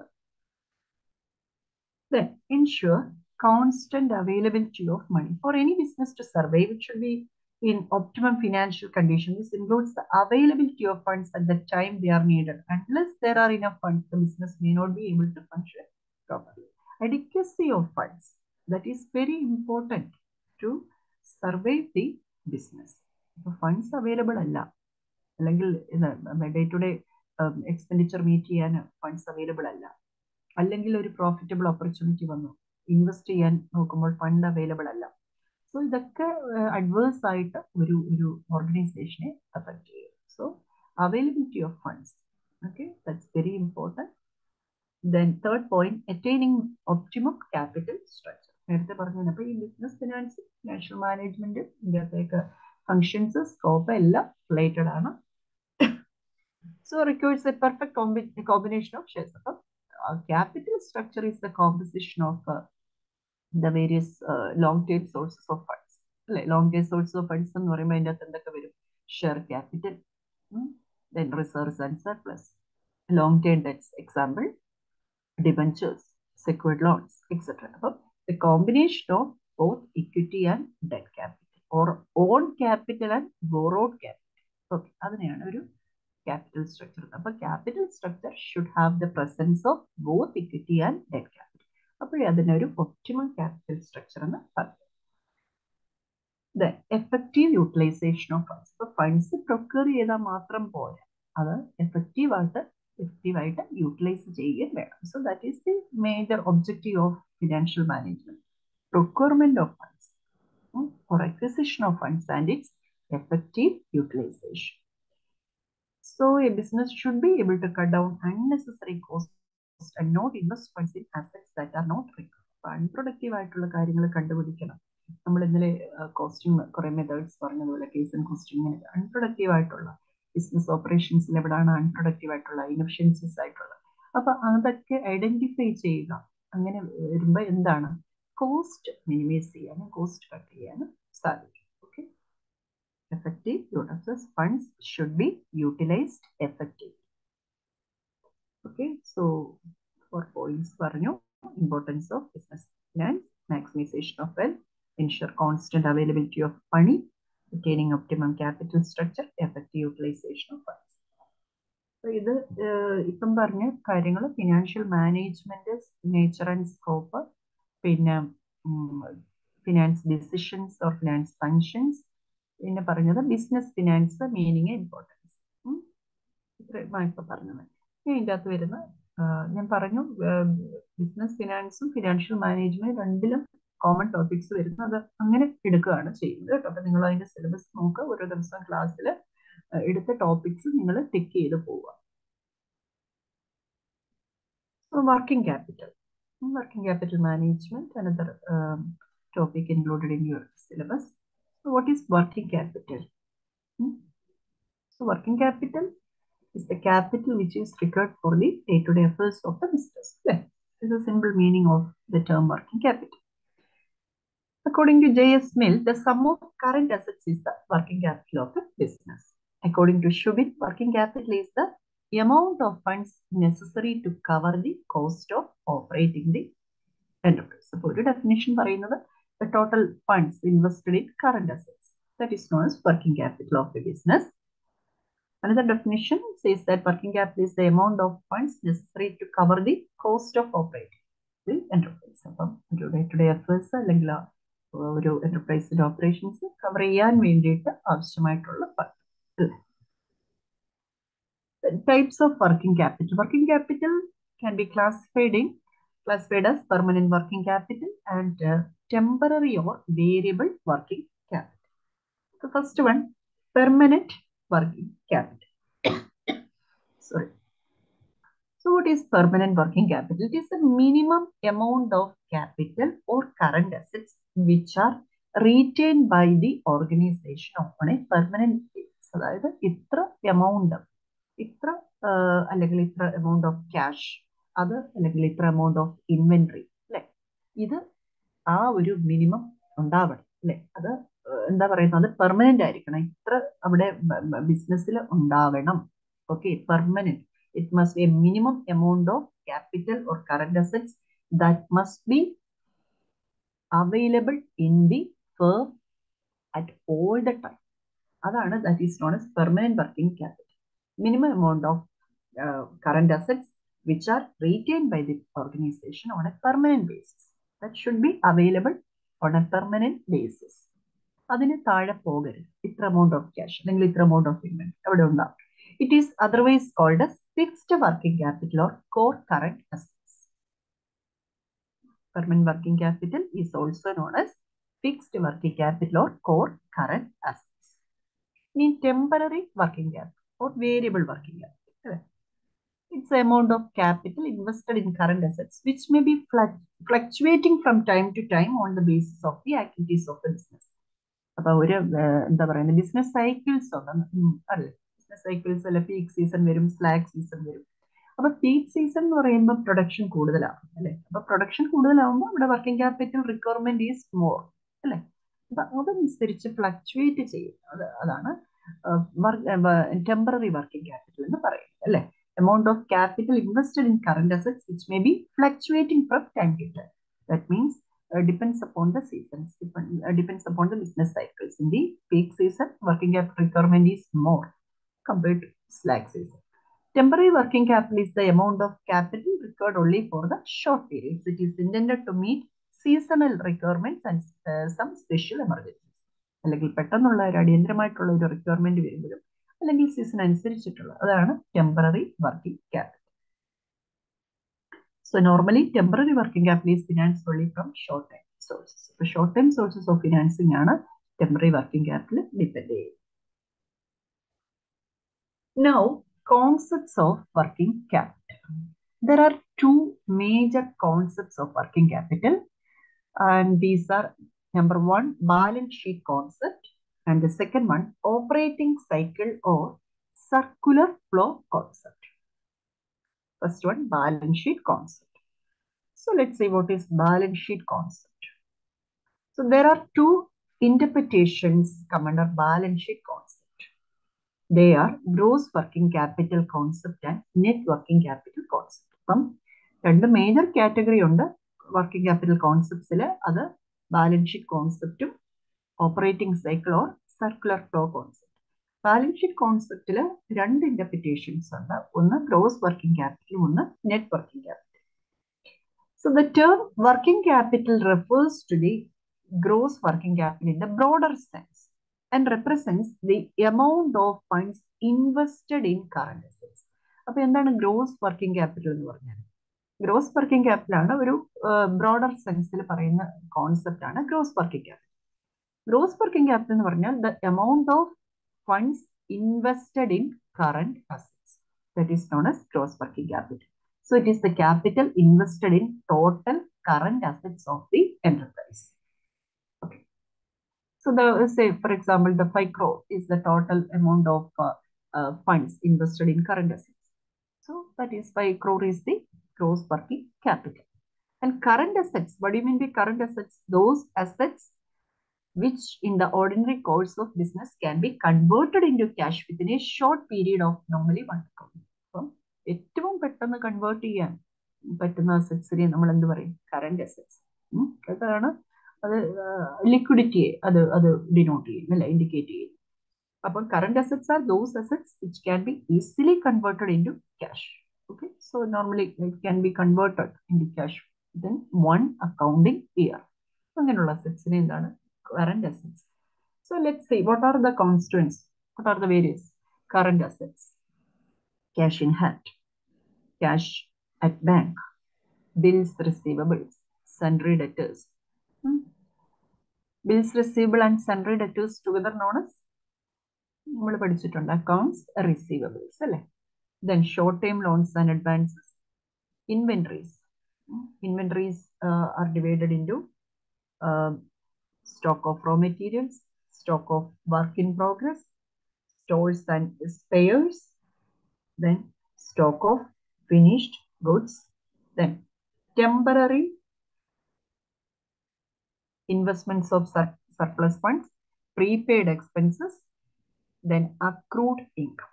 A: Then ensure constant availability of money. For any business to survive, it should be in optimum financial condition. This includes the availability of funds at the time they are needed. Unless there are enough funds, the business may not be able to function properly. Adequacy of funds. That is very important to survive the business. Funds available അല്ല അല്ലെങ്കിൽ day to day expenditure meet ചെയ്യാൻ funds available അല്ല അല്ലെങ്കിൽ ഒരു profitable opportunity വന്നു invest ചെയ്യാൻ നോക്കുമ്പോൾ fund available അല്ല സോ ഇതൊക്കെ അഡ്വേഴ്സ് ആയിട്ട് ഒരു ഒരു ഓർഗനൈസേഷനെ അഫക്റ്റ് ചെയ്യും so availability of funds okay that's very important then third point attaining optimum capital structure നേരത്തെ പറഞ്ഞു അപ്പോൾ ഈ ബിസിനസ് ഫിനാൻസ് ഫിനാൻഷ്യൽ മാനേജ്മെന്റ് ഇതിനകത്തേക്ക് ഫങ്ഷൻസ് സ്കോപ്പ് എല്ലാം റിലേറ്റഡ് ആണ് so requires a perfect combination of shares അപ്പം capital structure is the composition of the various long term sources of funds അല്ലെ long term sources of funds എന്ന് പറയുമ്പോൾ അതിൻ്റെ അകത്ത് എന്തൊക്കെ വരും share capital then reserves and surplus long term debts example debentures secured loans etcetera അപ്പം the combination of both equity and debt capital or own capital and borrowed capital okay അതിനെയാണ് ഒരു capital structure അപ്പൊ capital structure should have the presence of both equity and debt capital അപ്പോഴേ അതിനൊരു optimum capital structure എന്ന് പറയും the effective utilization of funds ഇപ്പൊ funds procure ചെയ്താൽ മാത്രം പോരാ അത് എഫക്റ്റീവ് ആയിട്ട് എഫക്റ്റീവ് ആയിട്ട് യൂട്ടിലൈസ് ചെയ്യുകയും വേണം so that is the major objective of financial management procurement of funds for acquisition of funds and its effective utilization So a business should be able to cut down unnecessary costs and not invest funds in assets that are not required. Unproductive ആയിട്ടുള്ള കാര്യങ്ങൾ കണ്ടുപിടിക്കണം നമ്മൾ ഇന്നലെ costing കുറെ methods പറഞ്ഞതുപോലെ case and costing unproductive ആയിട്ടുള്ള business ഓപ്പറേഷൻസിൽ എവിടെയാണ് അൺപ്രൊഡക്റ്റീവ് ആയിട്ടുള്ള ഇനഫിഷ്യൻസീസ് ആയിട്ടുള്ള അപ്പൊ അതൊക്കെ ഐഡന്റിഫൈ ചെയ്യുക അങ്ങനെ വരുമ്പോൾ എന്താണ് കോസ്റ്റ് മിനിമൈസ് ചെയ്യാനും കോസ്റ്റ് കട്ട് ചെയ്യാനും സാധിക്കും okay effective use funds should be utilized effectively. Okay, so for points പറഞ്ഞു importance of business finance, maximization of wealth, ensure constant availability of money, attaining optimum capital structure, effective utilization of funds. So ഇത് ഇപ്പം പറഞ്ഞ കാര്യങ്ങൾ financial management nature and scope പിന്നെ finance decisions or finance functions പിന്നെ പറഞ്ഞത് business finance meaning importance ഇത്രയുമാണ് ഇപ്പൊ പറഞ്ഞത് ഇതിൻ്റെ അകത്ത് വരുന്ന ഞാൻ പറഞ്ഞു ബിസിനസ് ഫിനാൻസും ഫിനാൻഷ്യൽ മാനേജ്മെന്റ് രണ്ടിലും കോമൺ ടോപ്പിക്സ് വരുന്നു അത് അങ്ങനെ എടുക്കുകയാണ് ചെയ്യുന്നത് കേട്ടോ അപ്പൊ നിങ്ങൾ അതിന്റെ സിലബസ് നോക്കുക ഓരോ ദിവസം ക്ലാസ്സിൽ എടുത്ത ടോപ്പിക്സ് നിങ്ങൾ ടിക്ക് ചെയ്ത് പോവുക working capital working capital management another topic included in your syllabus So what is working capital? Hmm? So working capital is the capital which is required for the day-to-day affairs of the business. Yeah. This is a simple meaning of the term working capital. According to J.S. Mill, the sum of current assets is the working capital of the business. According to Shubin, working capital is the amount of funds necessary to cover the cost of operating the enterprise. So, ഒരു definition പറയുന്നത് the total funds invested in current assets. That is known as working capital of a business. Another definition says that working capital is the amount of funds necessary to cover the cost of operating the enterprise. അപ്പം ഒരു day to day affairs അല്ലെങ്കിൽ ഒരു എന്റർപ്രൈസിന്റെ operations cover ചെയ്യാൻ വേണ്ടിയിട്ട് ആവശ്യമായിട്ടുള്ള fund types of working capital working capital can be classified in classified as permanent working capital and uh, temporary or variable working capital. The first one, permanent working capital. Sorry. So what is permanent working capital? It is the minimum amount of capital or current assets which are retained by the organization on a permanent basis. അതായത് ഇത്ര amount ഇത്ര അല്ലെങ്കിൽ ഇത്ര amount of cash അത് അല്ലെങ്കിൽ ഇത്ര amount of inventory അല്ലെ ഇത് ആ ഒരു മിനിമം ഉണ്ടാവണം അല്ലെ അത് എന്താ പറയുന്നത് അത് പെർമനന്റ് ആയിരിക്കണം ഇത്ര അവിടെ ബിസിനസ്സിൽ ഉണ്ടാവണം okay permanent it must be a minimum amount of capital or current assets that must be available in the firm at all the time അതാണ് that is known as permanent working capital minimum amount of current assets which are retained by the organization on a permanent basis. That should be available on a permanent basis. അതിന് താഴെ പോകരുത് ഇത്ര amount of cash അല്ലെങ്കിൽ ഇത്ര amount of invent അവിടെ ഉണ്ടാവും it is otherwise called as fixed working capital or core current assets permanent working capital is also known as fixed working capital or core current assets ഇനി temporary working capital or variable working capital it's the amount of capital invested in current assets, which may be fluctuating from time to time on the basis of the activities of the business. അപ്പൊ ഒരു എന്താ പറയുന്നത് business cycles ഉണ്ട് അല്ലേ business cycles അല്ല peak season വരും slack season വരും അപ്പൊ പീക്ക് സീസൺ എന്ന് പറയുമ്പോൾ പ്രൊഡക്ഷൻ കൂടുതലാവും അല്ലെ അപ്പൊ പ്രൊഡക്ഷൻ കൂടുതലാവുമ്പോൾ ഇവിടെ working capital requirement is more അല്ലെ അപ്പൊ അതനുസരിച്ച് ഫ്ലക്ച്വേറ്റ് ചെയ്യും അത് അതാണ് ടെമ്പററി വർക്കിംഗ് ക്യാപിറ്റൽ എന്ന് പറയുന്നത് അല്ലെ amount of capital invested in current assets which may be fluctuating from time to time. That means depends upon the seasons, depend, uh, depends upon the business cycles. In the peak season, working capital requirement is more compared to slack season. Temporary working capital is the amount of capital required only for the short periods. It is intended to meet seasonal requirements and uh, some special emergencies. അല്ലെങ്കിൽ പെട്ടെന്നുള്ള ഒരു അടിയന്തരമായിട്ടുള്ള ഒരു requirement വരുമ്പോഴും അല്ലെങ്കിൽ season അനുസരിച്ചിട്ടുള്ള അതാണ് temporary working capital so normally temporary working capital is finance only from short time sources അപ്പോൾ short time sources of financing ആണ് ടെമ്പററി വർക്കിംഗ് ക്യാപിറ്റൽ ഡിപ്പെൻഡ് ചെയ്യുന്നത് Now, concepts of working capital. There are two major concepts of working capital, and these are number one, balance sheet concept, and the second one, operating cycle or circular flow concept. First one, balance sheet concept. So let's see what is balance sheet concept. So there are two interpretations come under balance sheet concept. They are gross working capital concept and net working capital concept. അപ്പം രണ്ട് major category ഉണ്ട് working capital കോൺസെപ്റ്റ്സിൽ അത് balance sheet കോൺസെപ്റ്റും operating cycle or circular flow concept balance sheet കോൺസെപ്റ്റിൽ രണ്ട് interpretations ഉണ്ട് ഒന്ന് ഗ്രോസ് വർക്കിംഗ് ക്യാപിറ്റൽ ഒന്ന് net working capital So the term working capital refers to the gross working capital in the broader sense and represents the amount of funds invested in current assets. അപ്പൊ എന്താണ് gross working capital എന്ന് പറഞ്ഞാൽ gross working capital ആണ് ഒരു broader സെൻസിൽ പറയുന്ന concept ആണ് gross working capital gross working capital എന്ന് പറഞ്ഞാൽ the amount of funds invested in current assets that is known as gross working capital So it is the capital invested in total current assets of the enterprise. Okay. So the say for example the 5 crore is the total amount of uh, uh, funds invested in current assets. So that is 5 crore is the gross working capital. And current assets, what do you mean by current assets? Those assets which in the ordinary course of business can be converted into cash within a short period of normally one account. ഏറ്റവും പെട്ടെന്ന് convert ചെയ്യാൻ പറ്റുന്ന അസറ്റ്സിനെ നമ്മൾ എന്ത് പറയും current assets അതാണ് അത് ലിക്വിഡിറ്റിയെ അത് അത് ഡിനോട്ട് ചെയ്യും അല്ലെ ഇൻഡിക്കേറ്റ് ചെയ്യും അപ്പം current assets are those assets which can be easily converted in to cash okay so normally it can be converted in to cash then one accounting year അങ്ങനെയുള്ള അസറ്റ്സിനെ എന്താണ് current assets so let see what are the constituents what are the various current assets cash in hand, cash at bank, bills receivables, sundry debtors. Hmm. Bills receivable and sundry debtors together known as നമ്മൾ പഠിച്ചിട്ടുണ്ട് accounts receivables അല്ലേ then short time loans and advances inventories inventories are divided in to stock of raw materials stock of work in progress stores and spares then stock of finished goods, then temporary investments of sur surplus funds, prepaid expenses, then accrued income.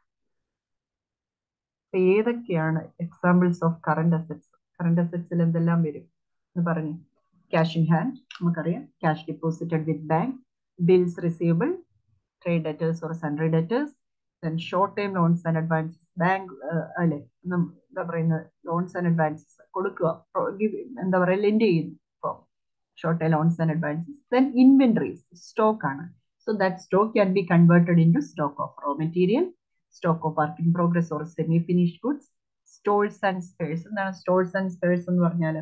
A: ഏതൊക്കെയാണ് examples of current assets current അസറ്റ്സിൽ എന്തെല്ലാം വരും എന്ന് പറഞ്ഞു cash in hand നമുക്കറിയാം cash deposited with bank bills receivable trade debtors or sundry debtors then short time loans and advances bank അല്ലെ എന്താ പറയുന്നത് ലോൺസ് ആൻഡ് അഡ്വാൻസസ് കൊടുക്കുക എന്താ പറയുക ലെൻഡ് ചെയ്യുന്നു ഇപ്പോൾ short time loans and advances then inventories stock ആണ് so that stock can be converted in to stock of raw material stock of work in progress or semi finished goods stores and spares എന്താണ് stores and spares എന്ന് പറഞ്ഞാൽ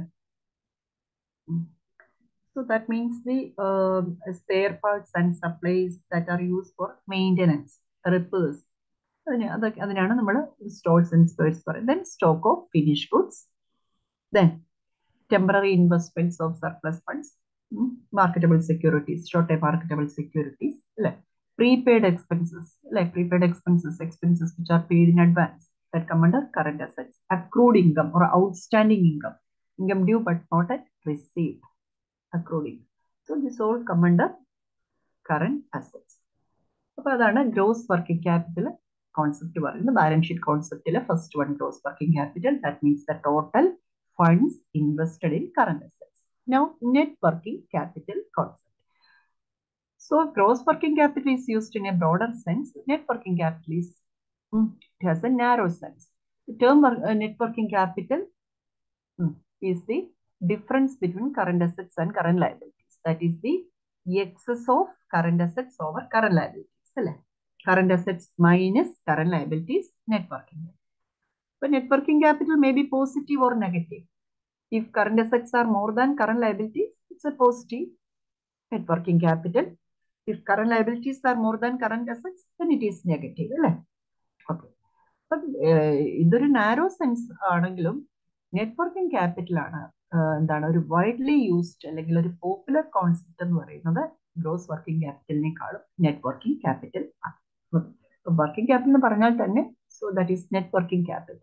A: So that means the uh, spare parts and supplies that are used for maintenance, repairs, അതിന് അതൊക്കെ അതിനാണ് നമ്മൾ stores and spares പറയുന്നത് then stock of finish goods then temporary investments of surplus funds marketable securities short time marketable securities അല്ലെ prepaid expenses അല്ലെ prepaid expenses expenses which are paid in advance that come under current assets accrued income or outstanding income income due but not at received accrued income so this all come under current assets അപ്പൊ അതാണ് gross working capital concept പറയുന്നത് balance sheet കോൺസെപ്റ്റിലെ first one gross working capital that means the total funds invested in current assets Now, net working capital concept. So, gross working capital is used in a broader sense. Net working capital is mm, it has a narrow sense. The term wor- uh, net working capital mm, is the difference between current assets and current liabilities. That is the excess of current assets over current liabilities. അല്ലേ? Current assets minus current liabilities net working capital. But net working capital may be positive or negative. If current assets are more than current liabilities, it's a positive net working capital. If current liabilities are more than current assets, then it is negative. അല്ലേ? Okay. അപ്പം ഏഹ്, ഇതൊരു narrow sense ആണെങ്കിലും net working capital ആണ് ആഹ്, എന്താണ് ഒരു widely used അല്ലെങ്കിൽ ഒരു പോപ്പുലർ കോൺസെപ്റ്റ് എന്ന് പറയുന്നത് ഗ്രോസ് വർക്കിംഗ് ക്യാപിറ്റലിനേക്കാളും നെറ്റ്വർക്കിംഗ് ക്യാപിറ്റൽ ആണ് വർക്കിംഗ് ക്യാപിറ്റൽ എന്ന് പറഞ്ഞാൽ തന്നെ so that is net working capital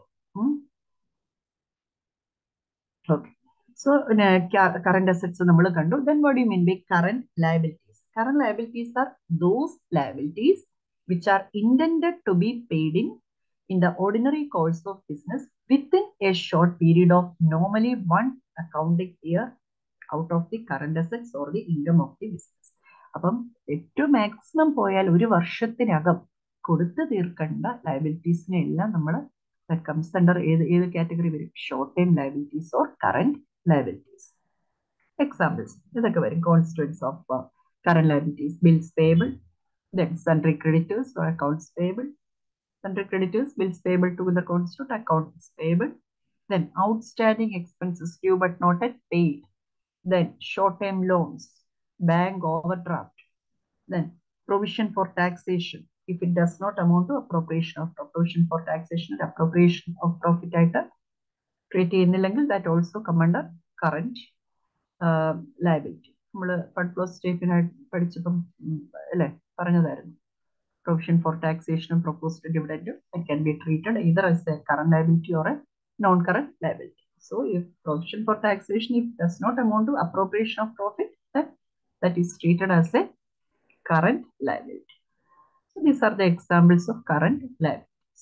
A: okay so current assets നമ്മൾ കണ്ടു then what you mean by current liabilities current liabilities are those liabilities which are intended to be paid in in the ordinary course of business within a short period of normally one accounting year out of the current assets or the income of the business. അപ്പം ഏറ്റവും maximum പോയാൽ ഒരു വർഷത്തിനകം കൊടുത്തു തീർക്കേണ്ട ലയബിലിറ്റീസിനെ എല്ലാം നമ്മൾ comes under ഏത് ഏത് കാറ്റഗറി വരും short time liabilities or current liabilities examples ഇതൊക്കെ വരും constituents of current liabilities bills payable then sundry creditors or accounts payable Sundry creditors, bills payable to the constitute accounts payable. Then outstanding expenses due but not yet paid. Then short-term loans, bank overdraft. Then provision for taxation. If it does not amount to appropriation of provision for taxation or appropriation of profit item, create ചെയ്യുന്നില്ലെങ്കിൽ that also come under current uh, liability. നമ്മൾ fund flow statement പഠിച്ചപ്പം ഉം, അല്ലേ പറഞ്ഞതായിരുന്നു provision for taxation and proposed dividend that can be treated either as a current liability or a non-current liability. So if provision for taxation if does not amount to appropriation of profit, then that is treated as a current liability. So these are the examples of current liabilities.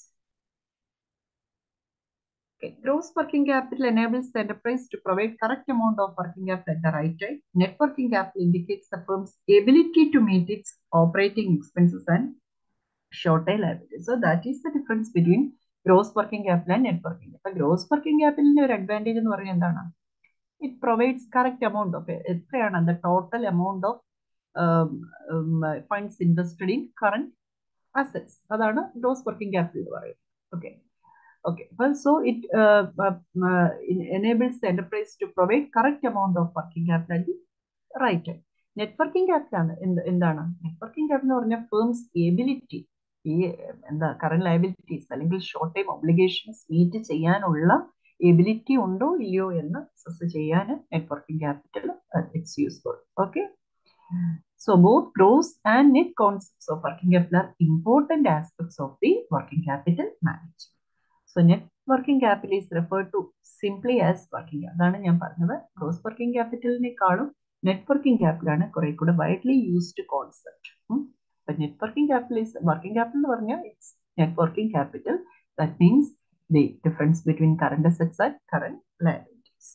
A: Okay. Gross working capital enables the enterprise to provide correct amount of working capital at the right time. Net working capital indicates the firm's ability to meet its operating expenses and short-term liabilities. So that is the difference between gross working capital and net working capital. gross working capital ഒരു advantage എന്ന് പറയുന്നത് എന്താണ് it provides correct amount of എത്രയാണ് the total amount of funds invested in current assets അതാണ് gross working capital എന്ന് പറയുന്നത് okay okay so it enables enterprise to provide correct amount of working capital at right time net working capital ആണ് എന്ത് എന്താണ് networking capital എന്ന് പറഞ്ഞാൽ firms ability ഈ എന്താ കറന്റ് ലയബിലിറ്റീസ് അല്ലെങ്കിൽ ഷോർട്ട് ടൈം ഒബ്ലിഗേഷൻസ് മീറ്റ് ചെയ്യാനുള്ള എബിലിറ്റി ഉണ്ടോ ഇല്ലയോ എന്ന് അസസ് ചെയ്യാൻ net working capital it's useful okay so both gross and net concepts of working capital are important aspects of the working capital management so net working capital is refer to simply as working അതാണ് ഞാൻ പറഞ്ഞത് gross working ക്യാപിറ്റലിനേക്കാളും net working capital ആണ് കുറെ കൂടെ widely used concept But net working capital is working capital എന്ന് പറഞ്ഞാൽ it's net working capital. That means the difference between current assets and current liabilities.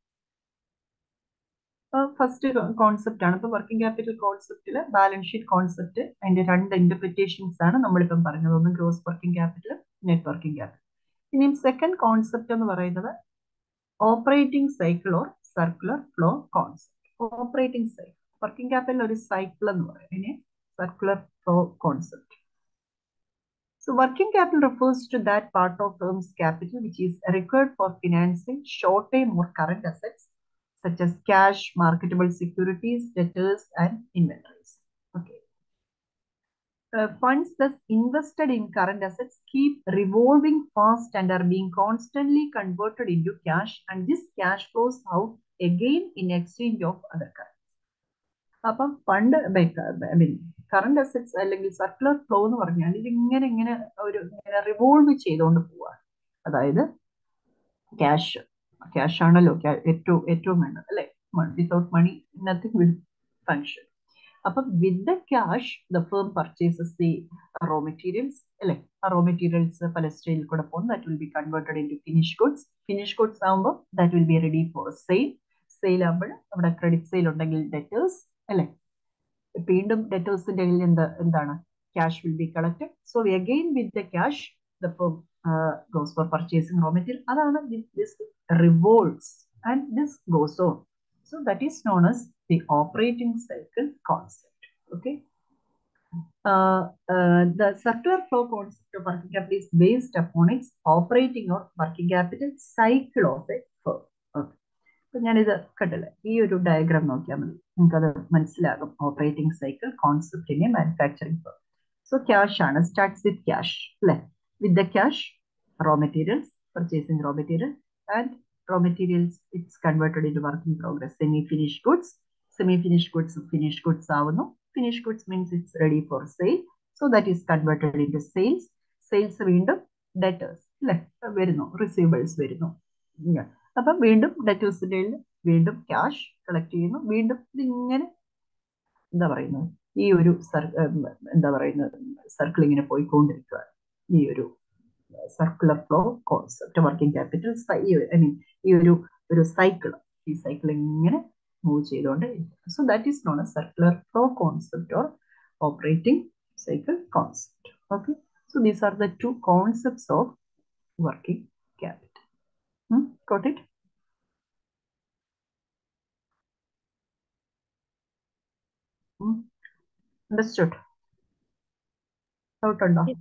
A: First concept ആണ് ഇപ്പൊ വർക്കിംഗ് ക്യാപിറ്റൽ കോൺസെപ്റ്റിൽ balance sheet concept അതിന്റെ രണ്ട് interpretations ആണ് നമ്മളിപ്പം പറഞ്ഞത് ഒന്ന് gross working capital net working capital ഇനിയും സെക്കൻഡ് കോൺസെപ്റ്റ് എന്ന് പറയുന്നത് operating cycle or circular flow concept operating cycle working capital ഒരു സൈക്കിൾ എന്ന് പറയും ഇനി circular flow concept. So working capital refers to that part of firm's capital which is required for financing short-term or current assets such as cash, marketable securities, debtors, and inventories. Okay. Uh, funds thus invested in current assets keep revolving fast and are being constantly converted into cash and this cash flows out again in exchange of other currencies. അപ്പം fund I mean current assets അല്ലെങ്കിൽ circular flow എന്ന് പറഞ്ഞാൽ ഇത് ഇങ്ങനെ ഇങ്ങനെ ഒരു ഇങ്ങനെ revolve ചെയ്തുകൊണ്ട് പോവാണ് അതായത് ക്യാഷ് ക്യാഷ് ആണല്ലോ ഏറ്റവും ഏറ്റവും വേണ്ടത് അല്ലെ without money nothing will function അപ്പം with the cash the firm purchases the raw materials അല്ലെ ആ റോ മെറ്റീരിയൽസ് പല സ്റ്റേജിൽ കൂടെ പോകും that will be converted in to finish goods finish goods ആകുമ്പോൾ that will be ready for sale sale ആകുമ്പോൾ അവിടെ ക്രെഡിറ്റ് സെയിൽ ഉണ്ടെങ്കിൽ ഡെറ്റേഴ്സ് അല്ലെ വീണ്ടും ഡെറ്റേഴ്സിന്റെ കയ്യിൽ എന്ത് എന്താണ് cash will be collected so again with the cash the firm goes for purchasing raw material അതാണ് this revolves and this goes on so that is known as the operating cycle concept okay uh, uh, the circular flow concept of working capital is based upon its operating or working capital cycle of a firm. Okay. അപ്പൊ ഞാനിത് കണ്ടില്ല ഈ ഒരു diagram നോക്കിയാൽ മതി നിങ്ങൾക്കത് മനസ്സിലാകും operating cycle concept in a manufacturing firm so cash ആണ് സ്റ്റാർട്ട്സ് വിത്ത് ക്യാഷ് അല്ലെ with the cash raw materials purchasing raw material and raw materials it's converted into work in progress semi finished goods semi finished goods finished goods ആവുന്നു finished goods means it's ready for sale so that is converted into sales sales വീണ്ടും debtors അല്ലെ വരുന്നു receivers വരുന്നു അപ്പം വീണ്ടും ഡെറ്റേഴ്സിന്റെ വീണ്ടും cash collect ചെയ്യുന്നു വീണ്ടും ഇതിങ്ങനെ എന്താ പറയുന്നത് ഈ ഒരു എന്താ പറയുന്നത് സർക്കിൾ ഇങ്ങനെ പോയിക്കൊണ്ടിരിക്കുകയാണ് ഈ ഒരു circular flow concept working capital I mean ഈ ഒരു ഒരു സൈക്കിൾ ഈ സൈക്കിൾ ഇങ്ങനെ മൂവ് ചെയ്തുകൊണ്ട് so that is known a circular flow concept or operating cycle concept okay so these are the two concepts of working capital got it understood doubt ഉണ്ടോ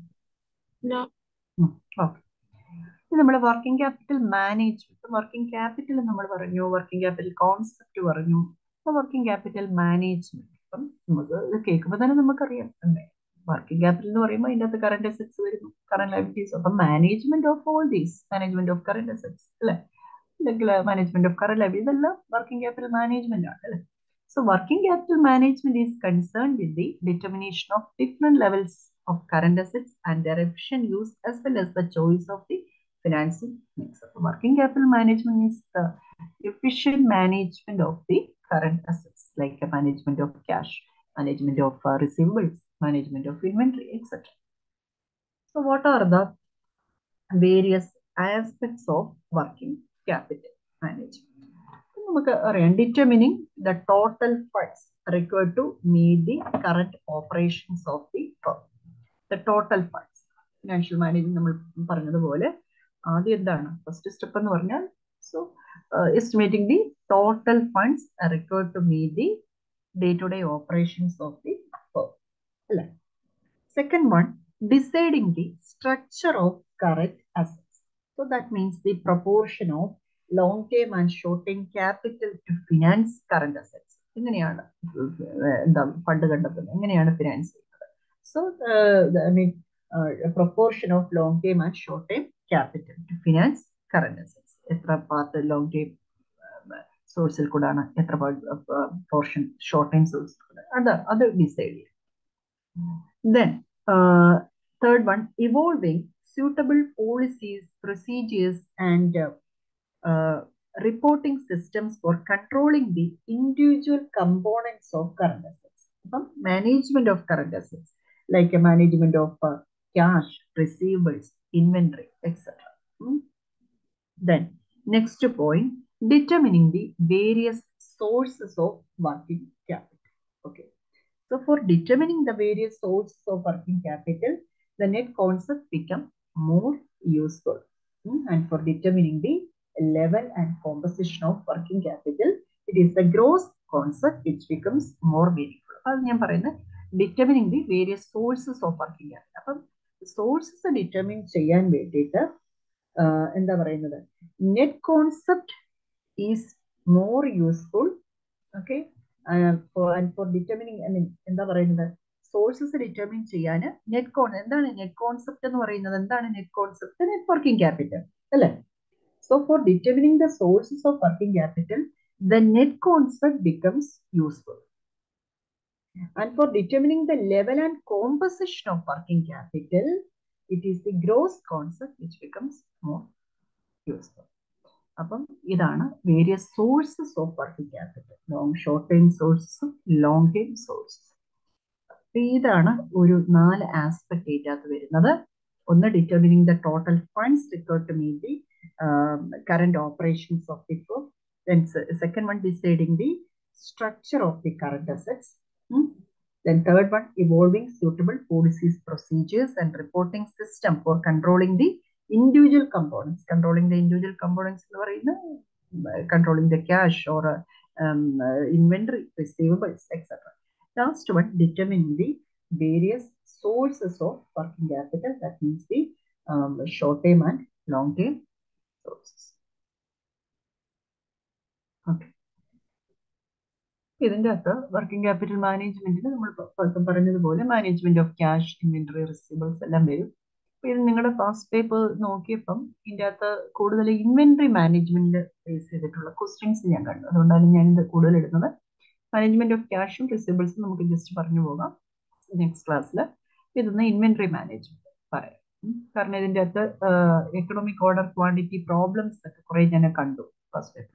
A: okay നമ്മൾ working capital management working capital നമ്മൾ പറഞ്ഞു working capital concept പറഞ്ഞു working capital management അപ്പം നമുക്ക് ഇത് കേൾക്കുമ്പോൾ തന്നെ നമുക്കറിയാം അല്ലേ വർക്കിംഗ് ക്യാപിറ്റൽ എന്ന് പറയുമ്പോൾ അതിൻ്റെ അകത്ത് കറണ്ട് അസറ്റ്സ് വരുന്നു കറണ്ട് ലൈബിലിറ്റീസ് അപ്പം management of all these management of current assets അല്ലേ അല്ലെങ്കിൽ മാനേജ്മെന്റ് ഓഫ് കറണ്ട് ലൈബിലിറ്റി ഇതെല്ലാം വർക്കിംഗ് ക്യാപിറ്റൽ മാനേജ്മെന്റ് ആണ് അല്ലേ So working capital management is concerned with the determination of different levels of current assets and their efficient use as well as the choice of the financing mix. So working capital management is the efficient management of the current assets like a management of cash, management of uh, receivables, management of inventory, etc. So what are the various aspects of working capital management? നമുക്ക് അറിയാം determining the total funds required to meet the current operations of the firm the total funds financial management നമ്മൾ പറഞ്ഞതുപോലെ ആദ്യം എന്താണ് first step എന്ന് പറഞ്ഞാൽ so estimating the total funds required to meet the day to day operations of the firm അല്ലേ second one deciding the structure of current assets so that means the proportion of long term and short term capital to finance current assets എങ്ങനെയാണ് എന്താ fund കണ്ടെത്തുന്നത് എങ്ങനെയാണ് finance ചെയ്യുന്നത് so I mean proportion of long term and short term capital to finance current assets എത്ര part long term സോഴ്സിൽ കൂടാണ് എത്ര portion short time സോഴ്സിൽ കൂടെ അത് അത് ഡിസൈഡ് ചെയ്യും then third one evolving suitable policies, procedures, and uh, uh, reporting systems for controlling the individual components of current assets. Um, management of current assets, like a management of uh, cash, receivables, inventory, etc. Hmm? Then, next point, determining the various sources of working capital. Okay. So, for determining the various sources of working capital, the net concept become more useful. Hmm? And for determining the level and composition of working capital, it is the gross concept which becomes more meaningful. അത് ഞാൻ പറയുന്നത് determining the various sources of working capital അപ്പം sources determine ചെയ്യാൻ വേണ്ടിയിട്ട് എന്താ പറയുന്നത് net concept is more useful okay and for determining I mean എന്താ പറയുന്നത് സോഴ്സസ് ഡിറ്റർമിൻ ചെയ്യാൻ നെറ്റ് കോൺ എന്താണ് നെറ്റ് കോൺസെപ്റ്റ് എന്ന് പറയുന്നത് എന്താണ് net concept net working capital അല്ലേ so for determining the sources of working capital the net concept becomes useful and for determining the level and composition of working capital it is the gross concept which becomes more useful അപ്പം ഇതാണ് various sources of working capital long short time സോഴ്സസും long time സോഴ്സസും ഇതാണ് ഒരു നാല് aspect ഇതിനകത്ത് വരുന്നത് ഒന്ന് determining the total funds required to meet the current operations of the firm then second one deciding the structure of the current assets hmm? then third one evolving suitable policies procedures and reporting system for controlling the individual components controlling the individual components എന്ന് പറയുന്നത് controlling the cash or um, uh, inventory receivables etc last one determining the various sources of working capital that means the um, short term and long term sources okay ഇതിന്റെ അകത്ത് working capital മാനേജ്മെന്റിന് നമ്മൾ ഇപ്പം പറഞ്ഞതുപോലെ management of cash inventory receivables എല്ലാം വരും അപ്പൊ ഇത് നിങ്ങളുടെ ഫാസ്റ്റ് പേപ്പർ നോക്കിയപ്പം ഇതിന്റെ അകത്ത് കൂടുതൽ ഇൻവെന്ററി മാനേജ്മെന്റ് ബേസ് ചെയ്തിട്ടുള്ള ക്വസ്റ്റ്യൻസ് ഞാൻ കണ്ടു അതുകൊണ്ടാണ് ഞാൻ ഇത് കൂടുതൽ ഇടുന്നത് മാനേജ്മെന്റ് ഓഫ് ക്യാഷും റിസീവബിൾസും നമുക്ക് ജസ്റ്റ് പറഞ്ഞു പോകാം നെക്സ്റ്റ് ക്ലാസ്സിൽ ഇതൊന്ന് ഇൻവെന്ററി മാനേജ്മെന്റ് പറയാം കാരണം ഇതിന്റെ അകത്ത് എക്കണോമിക് ഓർഡർ ക്വാണ്ടിറ്റി പ്രോബ്ലംസ് ഒക്കെ കുറെ ഞാൻ കണ്ടു first paper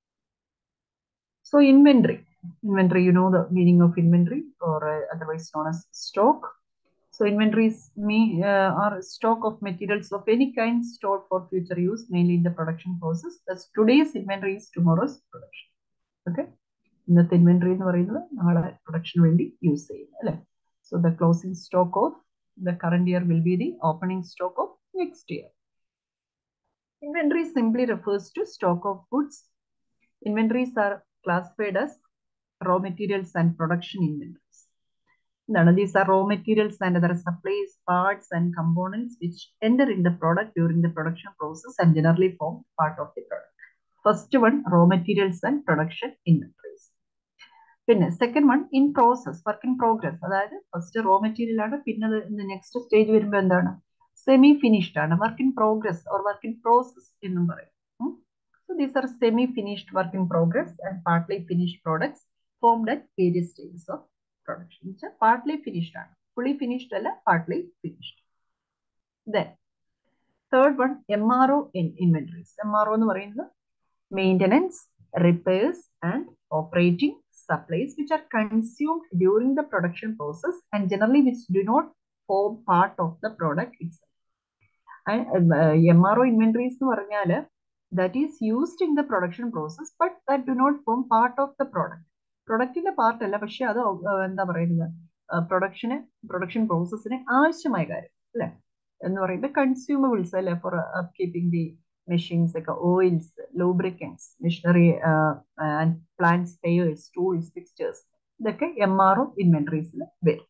A: so inventory inventory you know the meaning of inventory or uh, otherwise known as stock so inventories me uh, are stock of materials of any kind stored for future use mainly in the production process thus today's inventory is tomorrow's production okay ഇന്നത്തെ inventory എന്ന് പറയുന്നത് നാളെ പ്രൊഡക്ഷന് വേണ്ടി use ചെയ്യുന്നത് അല്ലെ so the closing stock of the current year will be the opening stock of next year inventory simply refers to stock of goods inventories are classified as raw materials and production inventories. None of these are raw materials and other supplies, parts, and components which enter in the product during the production process and generally form part of the product. First one, raw materials and production inventories. പിന്നെ second one in process work in progress അതായത് first raw material ആണ് പിന്നെ next stage വരുമ്പോൾ എന്താണ് semi finished ആണ് work in progress or work in process എന്നും പറയും So these are semi-finished work in progress and partly finished products formed at various stages of production. Which are partly finished ആണ് fully finished അല്ല partly finished. Then third one MRO in inventories. MRO എന്ന് പറയുന്നത് maintenance, repairs and operating supplies which are consumed during the production process and generally which do not form part of the product itself. And uh, MRO inventories എന്ന് പറഞ്ഞാൽ that is used in the production process but that do not form part of the product. പ്രൊഡക്റ്റിന്റെ part അല്ല പക്ഷെ അത് എന്താ പറയുന്നത് production production പ്രോസസ്സിന് ആവശ്യമായ കാര്യം അല്ലെ എന്ന് പറയുന്നത് കൺസ്യൂമബിൾസ് അല്ലെ ഫോർ കീപ്പിംഗ് ദി മെഷീൻസ് ഒക്കെ oils lubricants machinery and plant spares tools fixtures ഇതൊക്കെ എം ആർ ഒ ഇൻവെന്ററീസിൽ വരും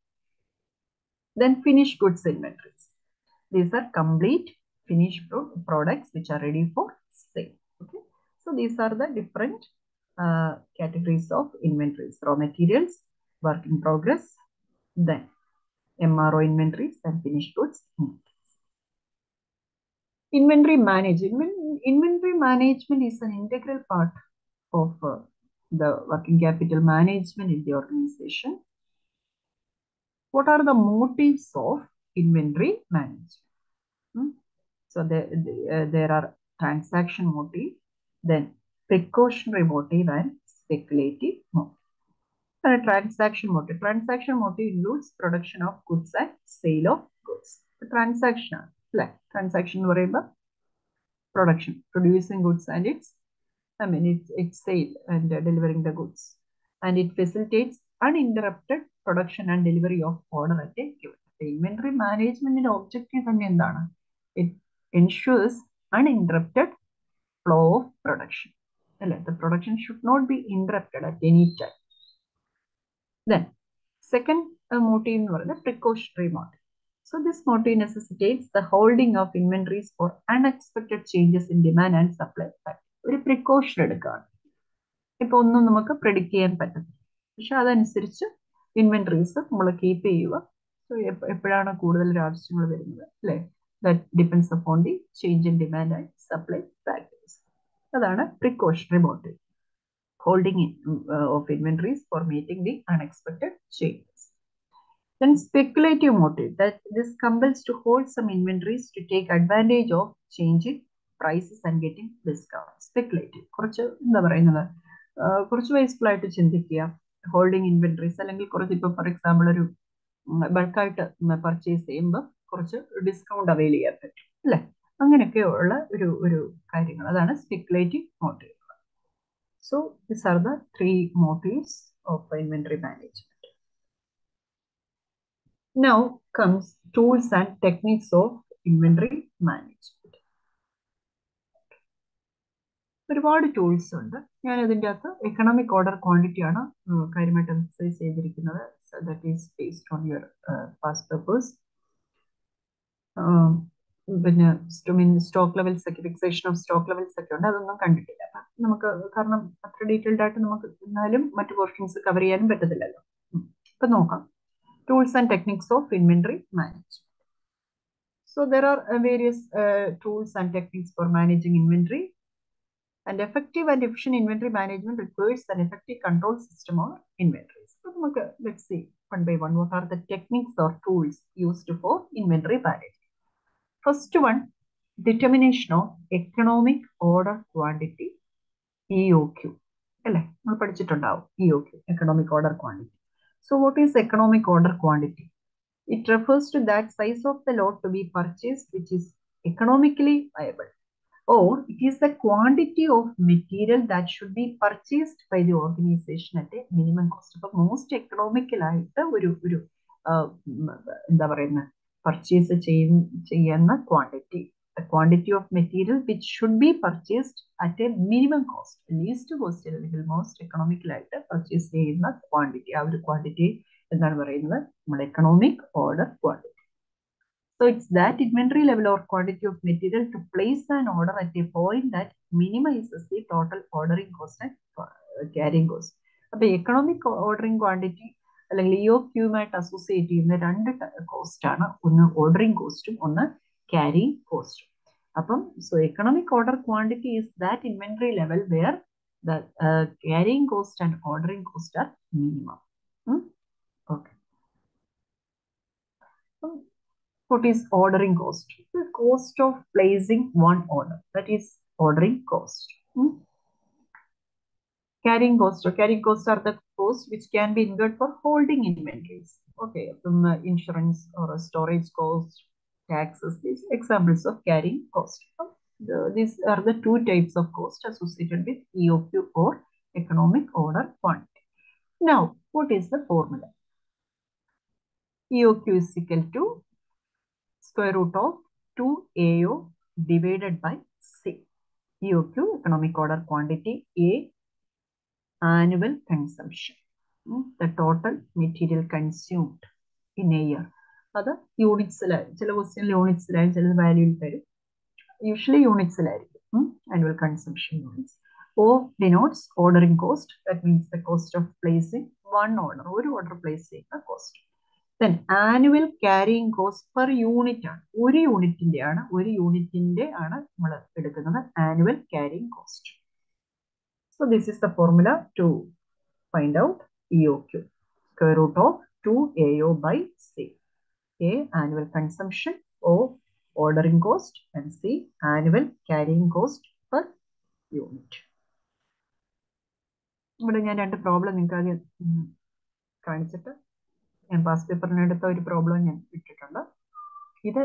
A: then finish goods inventories these are complete finish products which are ready for sale. Okay, so these are the different uh, categories of inventories: raw materials, work in progress, then MRO inventories and finished goods inventories. Inventory management. Inventory management is an integral part of uh, the working capital management in the organization. What are the motives of inventory management? Hmm? So there, uh, there are transaction motive, then precautionary motive and speculative motive. And a transaction motive. Transaction motive includes production of goods and sale of goods. The transaction, like transaction variable, production, producing goods and its, I mean, it's, it's sale and uh, delivering the goods. And it facilitates uninterrupted production and delivery of order at a given. The inventory management objective തന്നെ എന്താണ്? It ensures uninterrupted flow of production. The production should not be interrupted at any time. Then, second uh, motive is precautionary motive. So, this motive necessitates the holding of inventories for unexpected changes in demand and supply. ഒരു precaution എടുക്കുകയാണ് ഇപ്പൊ ഒന്നും നമുക്ക് predict ചെയ്യാൻ പറ്റത്തില്ല പക്ഷെ അതനുസരിച്ച് inventories നമ്മൾ കീപ്പ് ചെയ്യുക സോ എപ്പോഴാണ് കൂടുതൽ ആവശ്യങ്ങൾ വരുന്നത് അല്ലേ that depends upon the change in demand and supply factors. അതാണ് precautionary motive. Holding in, uh, of inventories for meeting the unexpected changes. Then speculative motive that this compels to hold some inventories to take advantage of changing prices and getting discount. Speculative. കുറച്ച് എന്താ പറയുന്നത് കുറച്ച് wasteful ആയിട്ട് ചിന്തിക്കുക holding inventories അല്ലെങ്കിൽ കുറച്ച് ഇപ്പോൾ for example ഒരു ബൾക്കായിട്ട് പർച്ചേസ് ചെയ്യുമ്പോൾ കുറച്ച് ഡിസ്കൗണ്ട് അവൈൽ ചെയ്യാൻ പറ്റും അല്ലെ അങ്ങനെയൊക്കെയുള്ള ഒരു ഒരു കാര്യങ്ങൾ അതാണ് speculative motive So these are the three motives of inventory management. Now comes tools and techniques of inventory management. ഒരുപാട് ടൂൾസ് ഉണ്ട് ഞാൻ ഇതിൻ്റെ അകത്ത് എക്കണോമിക് ഓർഡർ ക്വാണ്ടിറ്റി ആണ് കാര്യമായിട്ട് എംഫസൈസ് ചെയ്തിരിക്കുന്നത് that is based on your past papers പിന്നെ stock levels ഒക്കെ ഫിക്സേഷൻ ഓഫ് സ്റ്റോക്ക് ലെവൽസ് ഒക്കെ ഉണ്ട് അതൊന്നും കണ്ടിട്ടില്ല നമുക്ക് കാരണം അത്ര ഡീറ്റെയിൽഡ് ആയിട്ട് നമുക്ക് എന്നാലും മറ്റു പോർഷൻസ് കവർ ചെയ്യാനും പറ്റത്തില്ലല്ലോ അപ്പൊ നോക്കാം tools and techniques of inventory management So there are uh, various uh, tools and techniques for managing inventory and effective and efficient inventory management requires an effective control system or inventories. So നമുക്ക് let's see one by one what are the techniques or tools used for inventory management. First one, determination of economic order quantity EOQ. അല്ലേ നമ്മൾ പഠിച്ചിട്ടുണ്ടാവും EOQ, economic order quantity. So what is economic order quantity? It refers to that size of the lot to be purchased which is economically viable. Or it is the quantity of material that should be purchased by the organization at a minimum cost. അപ്പോൾ most എക്കണോമിക്കലായിട്ട് ഒരു ഒരു എന്താ പറയുന്ന purchase ചെയ്യുന്ന quantity quantity of material which should be purchased at a minimum cost least cost അല്ലെങ്കിൽ most എക്കണോമിക്കലായിട്ട് purchase ചെയ്യുന്ന ക്വാണ്ടിറ്റി ആ ഒരു ക്വാണ്ടിറ്റി എന്താണ് പറയുന്നത് നമ്മുടെ economic order quantity So it's that inventory level or quantity of material to place an order at a point that minimizes the total ordering cost and uh, carrying cost. അപ്പൊ economic ordering quantity അല്ലെങ്കിൽ E O ക്യൂമായിട്ട് associate ചെയ്യുന്ന രണ്ട് cost ആണ് ഒന്ന് ordering കോസ്റ്റും ഒന്ന് carrying കോസ്റ്റും അപ്പം so economic order quantity is that inventory level where the carrying cost and ordering cost are minimum okay what is ordering cost? The cost of placing one order. That is ordering cost. Hmm? Carrying cost or carrying costs are the costs which can be incurred for holding inventories. Okay, from uh, insurance or a storage cost, taxes, these examples of carrying cost. The, these are the two types of cost associated with EOQ or economic order quantity. Now, what is the formula? EOQ is equal to square root of 2AO divided by C. EOQ, economic order quantity, A, annual consumption. Mm, the total material consumed in a year. അത് യൂണിറ്റ്സിലായിരിക്കും ചില question യൂണിറ്റ്സിലായിരിക്കും ചില വാല്യൂയിൽ തരും usually യൂണിറ്റ്സിലായിരിക്കും annual consumption units O denotes ordering cost that means the cost of placing one order ഒരു order place ചെയ്യുന്ന cost then annual carrying cost per unit ആണ് ഒരു യൂണിറ്റിന്റെ ആണ് ഒരു യൂണിറ്റിന്റെ ആണ് നമ്മൾ എടുക്കുന്നത് annual carrying cost so this is the formula to find out EOQ square root of two A O by C A annual consumption O ordering cost and C annual carrying cost per unit ഇവിടെ ഞാൻ രണ്ട് problem നിങ്ങൾക്ക് ആദ്യം കാണിച്ചിട്ട് ഞാൻ pass പേപ്പറിനെടുത്ത ഒരു problem ഞാൻ ഇട്ടിട്ടുണ്ട് ഇത്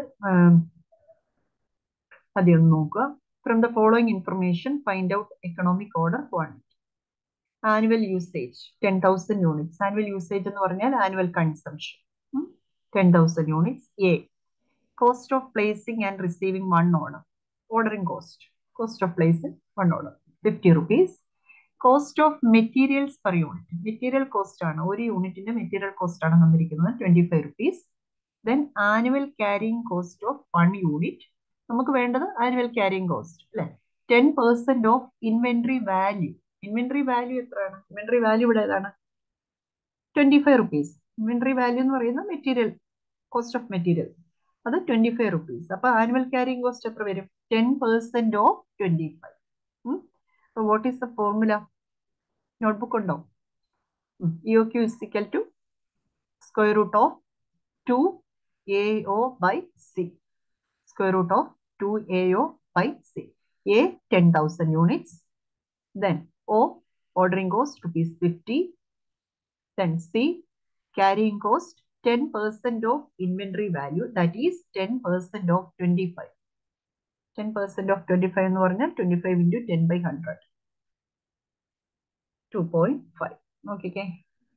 A: ആദ്യം ഒന്ന് നോക്കുക from the following information find out economic order quantity annual usage ten thousand units annual usage എന്ന് പറഞ്ഞാൽ annual consumption ten thousand units a cost of placing and receiving one order ordering cost cost of placing one order fifty rupees cost of materials per unit material cost ആണ് ഒരു യൂണിറ്റിന്റെ material cost ആണ് തന്നിരിക്കുന്നത് twenty five rupees then annual carrying cost of one unit നമുക്ക് വേണ്ടത് annual carrying cost അല്ലെ ten percent of inventory value inventory value എത്രയാണ് inventory value ഇവിടെ ഏതാണ് twenty five rupees inventory value എന്ന് പറയുന്നത് മെറ്റീരിയൽ കോസ്റ്റ് ഓഫ് മെറ്റീരിയൽ അത് twenty five rupees അപ്പൊ ആനുവൽ ക്യാരിങ് കോസ്റ്റ് എത്ര വരും ten percent of twenty five So what is the formula? Notebook ഉണ്ടോ EOQ is equal to square root of 2AO by C. Square root of 2AO by C. A 10,000 units. Then O ordering cost rupees 50. Then C carrying cost 10% of inventory value that is 10% of 25. 10% of 25 എന്ന് പറഞ്ഞാൽ 25 into 10 by 100. Two point five നോക്കിക്കേ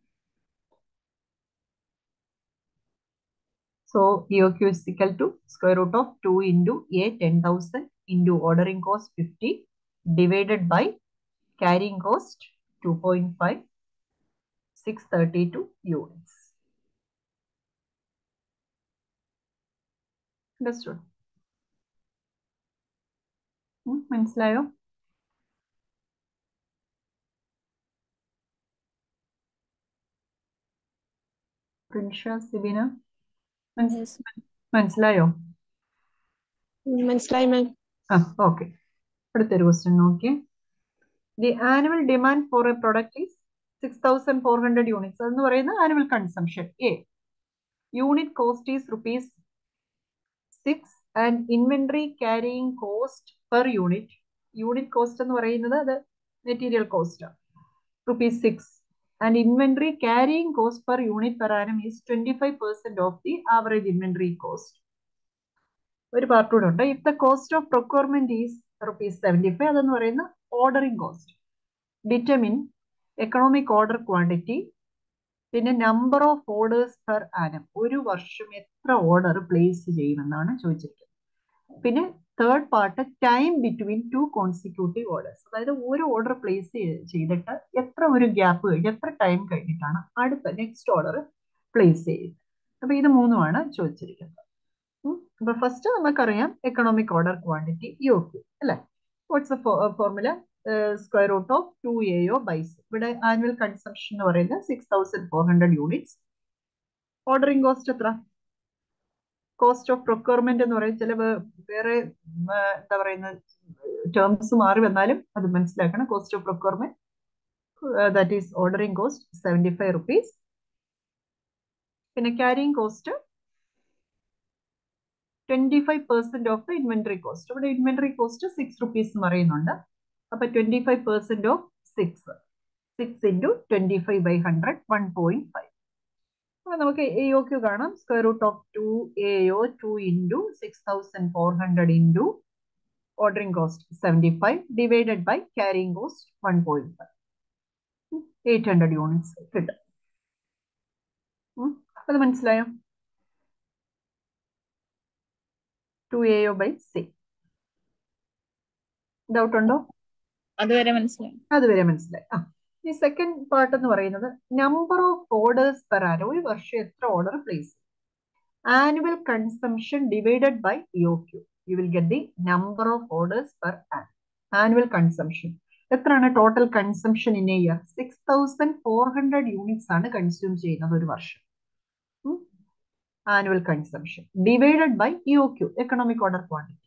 A: So EOQ is equal to square root of 2 into A 10,000 into ordering cost 50 divided by carrying cost 2.5 632 units. Understood? Hmm, മനസ്സിലായോ പ്രിൻഷ സിബിന മനസ്-
B: Yes,
A: മനസ്സിലായോ
C: മനസ്സിലായി മാം
A: ആ okay അടുത്തൊരു question നോക്കിയേ the annual demand for a product is six thousand four hundred units എന്ന് പറയുന്നത് annual consumption a unit cost is rupees six and inventory carrying cost per unit unit cost എന്ന് പറയുന്നത് അത് material cost rupees six and inventory carrying cost per unit per annum is twenty five percent of the average inventory cost ഒരു part കൂടെ ഉണ്ട് if the cost of procurement is rupees seventy five അതെന്ന് പറയുന്ന ordering cost determine economic order quantity പിന്നെ number of orders per annum ഒരു വർഷം എത്ര order place ചെയ്യുമെന്നാണ് ചോദിച്ചിരിക്കുന്നത് പിന്നെ third part time between two consecutive orders അതായത് ഒരു ഓർഡർ പ്ലേസ് ചെയ്തിട്ട് എത്ര ഒരു ഗ്യാപ്പ് കഴിഞ്ഞ് എത്ര ടൈം കഴിഞ്ഞിട്ടാണ് അടുത്ത നെക്സ്റ്റ് ഓർഡർ പ്ലേസ് ചെയ്യുന്നത് അപ്പൊ ഇത് മൂന്നുമാണ് ചോദിച്ചിരിക്കുന്നത് ഉം. അപ്പൊ ഫസ്റ്റ് നമുക്കറിയാം economic order quantity E O Q അല്ലെ what's formula square root of two A O by C ഇവിടെ ആനുവൽ കൺസംഷൻ എന്ന് പറയുന്നത് six thousand four hundred units ordering cost എത്ര കോസ്റ്റ് ഓഫ് പ്രൊക്യൂർമെന്റ് എന്ന് പറയും ചില വേ- വേറെ ഉം, ആ, എന്താ പറയുന്ന ടേംസ് മാറി വന്നാലും അത് മനസ്സിലാക്കണം cost of procurement that is ordering cost seventy five rupees പിന്നെ carrying cost twenty five percent of the inventory cost ഇവിടെ ഇൻവെന്ററി കോസ്റ്റ് സിക്സ് റുപ്പീസ് പറയുന്നുണ്ട് അപ്പൊ twenty five percent of six six into twenty five by hundred one point five അപ്പൊ നമുക്ക് E O Q കാണാം square root of two A O two into six thousand four hundred into ordering cost seventy five divided by carrying cost one point five eight hundred units കിട്ടും ഉം. അത് മനസ്സിലായോ two A O by C doubt ഉണ്ടോ
B: അതുവരെ മനസ്സിലായി
A: അതുവരെ മനസ്സിലായി ആ ഈ സെക്കൻഡ് പാർട്ട് എന്ന് പറയുന്നത് number of orders per annum ഒരു വർഷം എത്ര order place annual consumption divided by EO Q you will get the number of orders per annum annual consumption എത്രയാണ് total consumption in a year six thousand four hundred units ആണ് consume ചെയ്യുന്നത് ഒരു വർഷം annual consumption divided by EO Q economic order quantity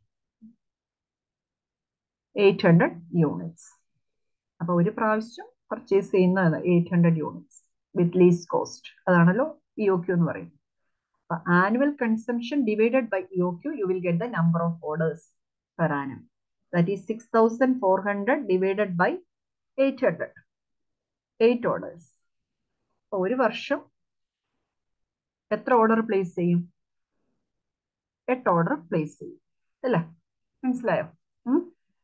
A: eight hundred units അപ്പൊ ഒരു പ്രാവശ്യം purchase ചെയ്യുന്നത് eight hundred units with least cost അതാണല്ലോ ഇ ഒ ക്യു എന്ന് പറയുന്നത് അപ്പൊ annual consumption divided by E O Q you will get the number of orders per annum that is six thousand four hundred divided by eight hundred eight orders അപ്പൊ ഒരു വർഷം എത്ര order place ചെയ്യും എട്ട് order place ചെയ്യും അല്ലേ മനസ്സിലായോ ഉം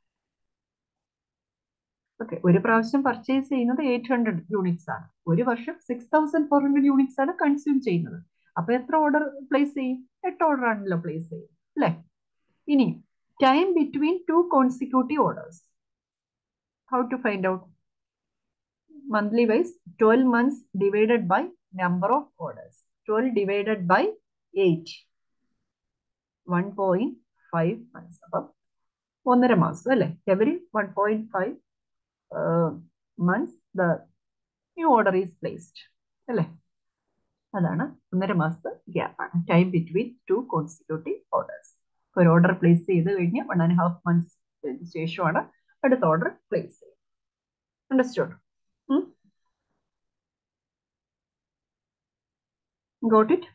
A: ഓക്കെ ഒരു പ്രാവശ്യം പർച്ചേസ് ചെയ്യുന്നത് എയ്റ്റ് ഹൺഡ്രഡ് യൂണിറ്റ്സ് ആണ് ഒരു വർഷം six thousand four hundred units ആണ് കൺസ്യൂം ചെയ്യുന്നത് അപ്പൊ എത്ര ഓർഡർ പ്ലേസ് ചെയ്യും എട്ട് ഓർഡർ ആണല്ലോ പ്ലേസ് ചെയ്യും അല്ലേ ഇനി time between two consecutive orders how to find out monthly wise 12 months divided by number of orders 12 divided by 8 1.5 months അപ്പം ഒന്നര മാസം അല്ലേ every one point five months the new order is placed അല്ലേ അതാണ് ഒന്നര മാസത്തെ ഗ്യാപ്പ് ആണ് time between two consecutive orders ഒരു ഓർഡർ പ്ലേസ് ചെയ്ത് കഴിഞ്ഞ് വൺ ആൻഡ് ഹാഫ് മന്ത്സ് ശേഷമാണ് അടുത്ത ഓർഡർ പ്ലേസ് ചെയ്യുന്നത് അണ്ടർസ്റ്റുഡ് ഗോട്ട് ഇറ്റ്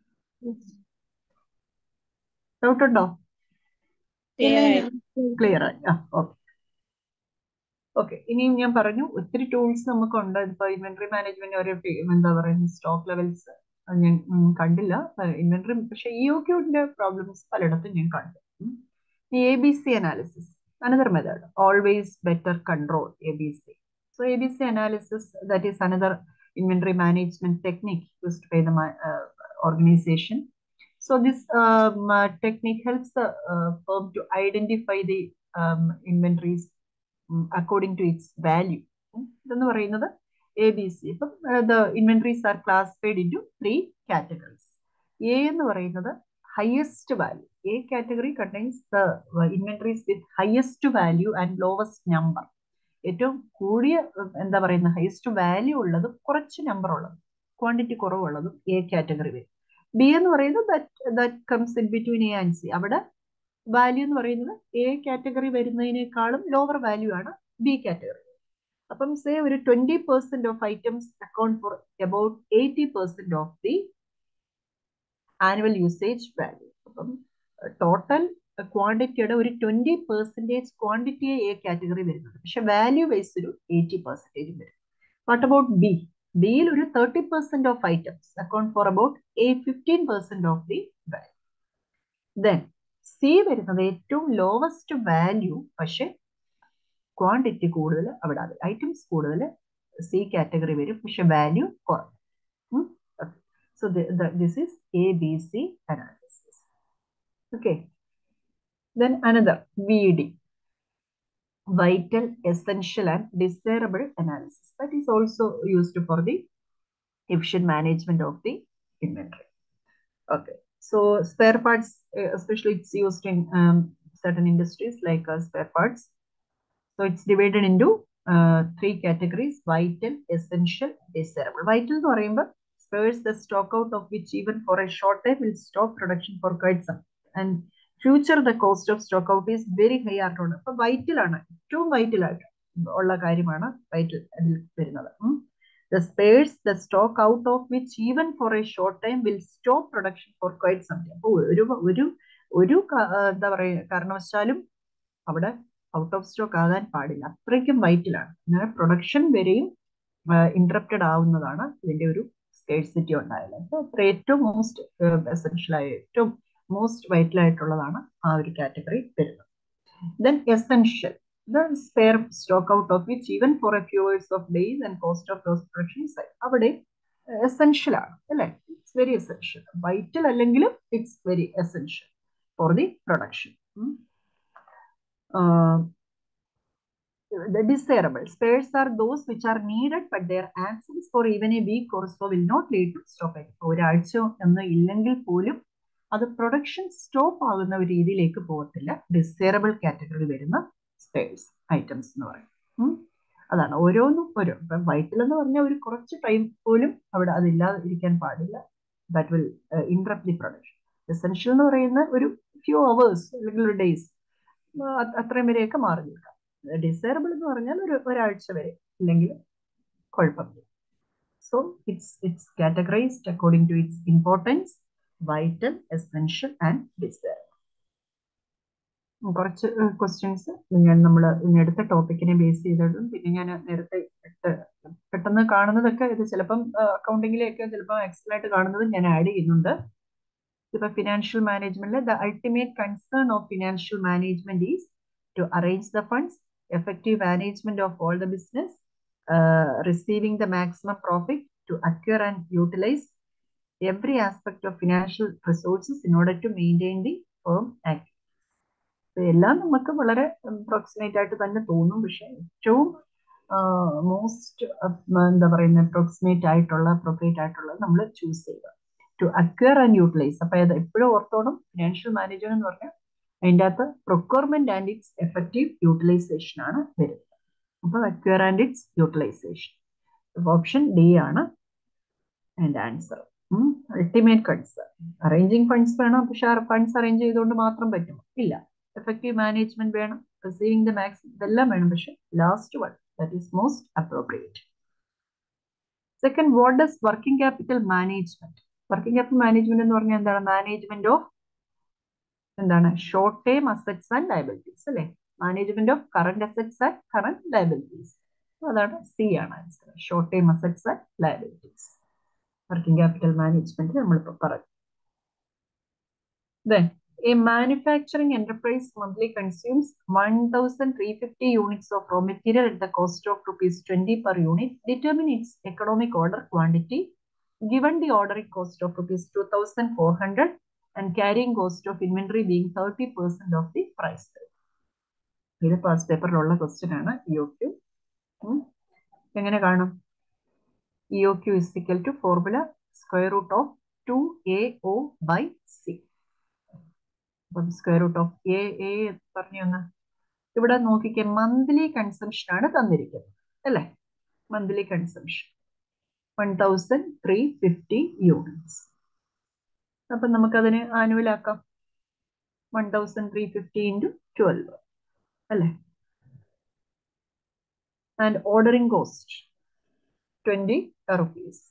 A: ഡൗട്ട് ഉണ്ടോ
B: Clear ആയി.
A: ക്ലിയർ ആയി ആ ഓക്കെ ഓക്കെ ഇനിയും ഞാൻ പറഞ്ഞു ഒത്തിരി ടൂൾസ് നമുക്കുണ്ട് ഇപ്പൊ ഇൻവെന്ററി മാനേജ്മെന്റ് ഒരു ടി- എന്താ പറയുക സ്റ്റോക്ക് ലെവൽസ് ഞാൻ ഉം, കണ്ടില്ല ഇൻവെന്ററി പക്ഷെ ഇ ഒ ക്യൂന്റെ പ്രോബ്ലംസ് പലയിടത്തും ഞാൻ കണ്ടു A B C analysis another method always better control A B C So ABC analysis, that is another inventory management technique used by the uh, organization. So this um, uh, technique helps the uh, firm to identify the um, inventories um, according to its value. ഇതെന്ന് പറയുന്നത് A B C ഇപ്പം the inventories are classified into three categories A എന്ന് പറയുന്നത് highest value A category contains the inventories with highest value and lowest number ഏറ്റവും കൂടിയ എന്താ പറയുന്ന highest value ഉള്ളതും കുറച്ച് നമ്പർ ഉള്ളതും ക്വാണ്ടിറ്റി കുറവുള്ളതും എ കാറ്റഗറി വരും ബി എന്ന് പറയുന്നത് that that comes in between A and C അവിടെ വാല്യൂ എന്ന് പറയുന്നത് എ കാറ്റഗറി വരുന്നതിനേക്കാളും ലോവർ വാല്യൂ ആണ് ബി കാറ്റഗറി അപ്പം സേ ഒരു twenty percent of items account for about eighty percent of the annual usage value അപ്പം ടോട്ടൽ ക്വാണ്ടിറ്റിയുടെ ഒരു ട്വന്റി പെർസെന്റേജ് ക്വാണ്ടിറ്റിയെ എ കാറ്റഗറി വരുന്നത് പക്ഷെ വാല്യൂ വൈസ് ഒരു എയ്റ്റി പെർസെന്റേജ് വരും വാട്ട് അബൌട്ട് ബി ബിയിൽ ഒരു thirty percent of items account for about a fifteen percent of the value then C വരുന്നത് ഏറ്റവും ലോവസ്റ്റ് വാല്യൂ പക്ഷെ ക്വാണ്ടിറ്റി കൂടുതൽ അവിടെ ഐറ്റംസ് കൂടുതൽ സി കാറ്റഗറി വരും പക്ഷെ വാല്യൂ കുറഞ്ഞു so this is A B C analysis okay then another V D vital, essential, and desirable analysis. That is also used for the efficient management of the inventory. Okay, so spare parts, especially it's used in um, certain industries like uh, spare parts. So it's divided into uh, three categories: vital, essential, desirable. Vital എന്ന് പറയുമ്പോൾ spares the stock out of which even for a short time will stop production for quite some and future the cost of stock out is very high ആയിട്ടുണ്ട് അപ്പൊ vital ആണ് ഏറ്റവും vital ആയിട്ട് ഉള്ള കാര്യമാണ് vital അതിൽ വരുന്നത് the spares the stock out of which even for a short time will stop production for quite some time അപ്പോൾ ഒരു ഒരു ഒരു എന്താ പറയുക കാരണവശാലും അവിടെ ഔട്ട് ഓഫ് സ്റ്റോക്ക് ആകാൻ പാടില്ല അത്രയ്ക്കും വൈറ്റലാണ് അങ്ങനെ പ്രൊഡക്ഷൻ വരെയും ഇന്ററപ്റ്റഡ് ആവുന്നതാണ് ഇതിന്റെ ഒരു സ്കേഴ്സിറ്റി ഉണ്ടായാലും അപ്പോൾ അത്ര ഏറ്റവും മോസ്റ്റ് എസെൻഷ്യൽ ആയ ഏറ്റവും മോസ്റ്റ് വൈറ്റൽ ആയിട്ടുള്ളതാണ് ആ ഒരു കാറ്റഗറി വരുന്നത് then essential the spare stock out of which even for a few years of days and cost of loss production അവിടെ എസെൻഷ്യൽ ആണ് അല്ലേ ഇറ്റ്സ് വെരി എസെൻഷ്യൽ വൈറ്റൽ അല്ലെങ്കിലും it's very essential for the production the desirable spares are those which are needed but their absence for even a week or so will not lead to stoppage ഒരാഴ്ച എന്ന് ഇല്ലെങ്കിൽ പോലും അത് production stop ആകുന്ന ഒരു രീതിയിലേക്ക് പോകത്തില്ല ഡിസൈറബിൾ കാറ്റഗറി വരുന്ന സ്പെയർസ് ഐറ്റംസ് എന്ന് പറയും അതാണ് ഓരോന്നും ഓരോ ഇപ്പം വൈറ്റിൽ എന്ന് പറഞ്ഞാൽ ഒരു കുറച്ച് ടൈം പോലും അവിടെ അതില്ലാതെ ഇരിക്കാൻ പാടില്ല that will interrupt the production essential എന്ന് പറയുന്ന ഒരു ഫ്യൂ അവേഴ്സ് അല്ലെങ്കിൽ ഒരു ഡേയ്സ് അത്രയും വരെയൊക്കെ മാറി നിൽക്കാം ഡിസൈറബിൾ എന്ന് പറഞ്ഞാൽ ഒരു ഒരാഴ്ച വരെ ഇല്ലെങ്കിൽ കുഴപ്പമില്ല so it's it's categorized according to its importance vital essential and desirable കുറച്ച് ക്വസ്റ്റ്യൻസ് ഞാൻ നമ്മൾ എടുത്ത ടോപ്പിക്കിനെ ബേസ് ചെയ്തിട്ടും പിന്നെ ഞാൻ നേരത്തെ പെട്ടെന്ന് കാണുന്നതൊക്കെ ഇത് ചിലപ്പം അക്കൗണ്ടിങ്ങിലെയൊക്കെ ചിലപ്പോൾ എക്സൽ ആയിട്ട് കാണുന്നത് ഞാൻ ആഡ് ചെയ്യുന്നുണ്ട് ഇപ്പൊ ഫിനാൻഷ്യൽ മാനേജ്മെന്റിൽ the ultimate concern of financial management is to arrange the funds effective management of all the business, uh, receiving the maximum profit to acquire and utilize every aspect of financial resources in order to maintain the firm activity. എല്ലാം നമുക്ക് വളരെ approximate ആയിട്ട് തന്നെ തോന്നും പക്ഷെ ഏറ്റവും most എന്താ പറയുന്ന അപ്രോക്സിമേറ്റ് ആയിട്ടുള്ള അപ്രോപ്രിയേറ്റ് ആയിട്ടുള്ളത് നമ്മൾ ചൂസ് ചെയ്യുക ടു അക്വയർ ആൻഡ് യൂട്ടിലൈസ് അപ്പൊ അത് എപ്പോഴും ഓർത്തോണം ഫിനാൻഷ്യൽ മാനേജ്മെന്റ് എന്ന് പറഞ്ഞാൽ അതിൻ്റെ അകത്ത് procurement and its effective utilization ആണ് വരുന്നത് അപ്പോൾ acquire and its utilization option D ആണ് അതിൻ്റെ answer ultimate concern arranging funds വേണം പക്ഷെ ഫണ്ട്സ് അറേഞ്ച് ചെയ്തുകൊണ്ട് മാത്രം പറ്റുമോ ഇല്ല എഫക്റ്റീവ് മാനേജ്മെന്റ് വേണം റിസീവിംഗ് ദ മാക്സ് ഇതെല്ലാം വേണം പക്ഷെ last one that is most appropriate second what does working capital management working capital management എന്ന് പറഞ്ഞാൽ എന്താണ് മാനേജ്മെന്റ് ഓഫ് എന്താണ് short term assets and liabilities അല്ലെ management of current assets and current liabilities അതാണ് C ആണ് answer short term assets and liabilities working capital management നമ്മളിപ്പോൾ പറഞ്ഞു then A manufacturing enterprise monthly consumes 1,350 units of raw material at the cost of rupees 20 per unit. Determine its economic order quantity given the ordering cost of rupees 2,400 and carrying cost of inventory being 30% of the price. ഇത് pass പേപ്പറിലുള്ള question ആണ് E O Q എങ്ങനെ കാണും E O Q is equal to formula square root of two A O by C അപ്പം square root of A A പറഞ്ഞു തന്ന ഇവിടെ നോക്കിക്കേ മന്ത്ലി കൺസംഷൻ ആണ് തന്നിരിക്കുന്നത് അല്ലേ monthly consumption one thousand three fifty units അപ്പം നമുക്കതിന് ആനുവൽ ആക്കാം one thousand three fifty into twelve അല്ലേ and ordering cost twenty rupees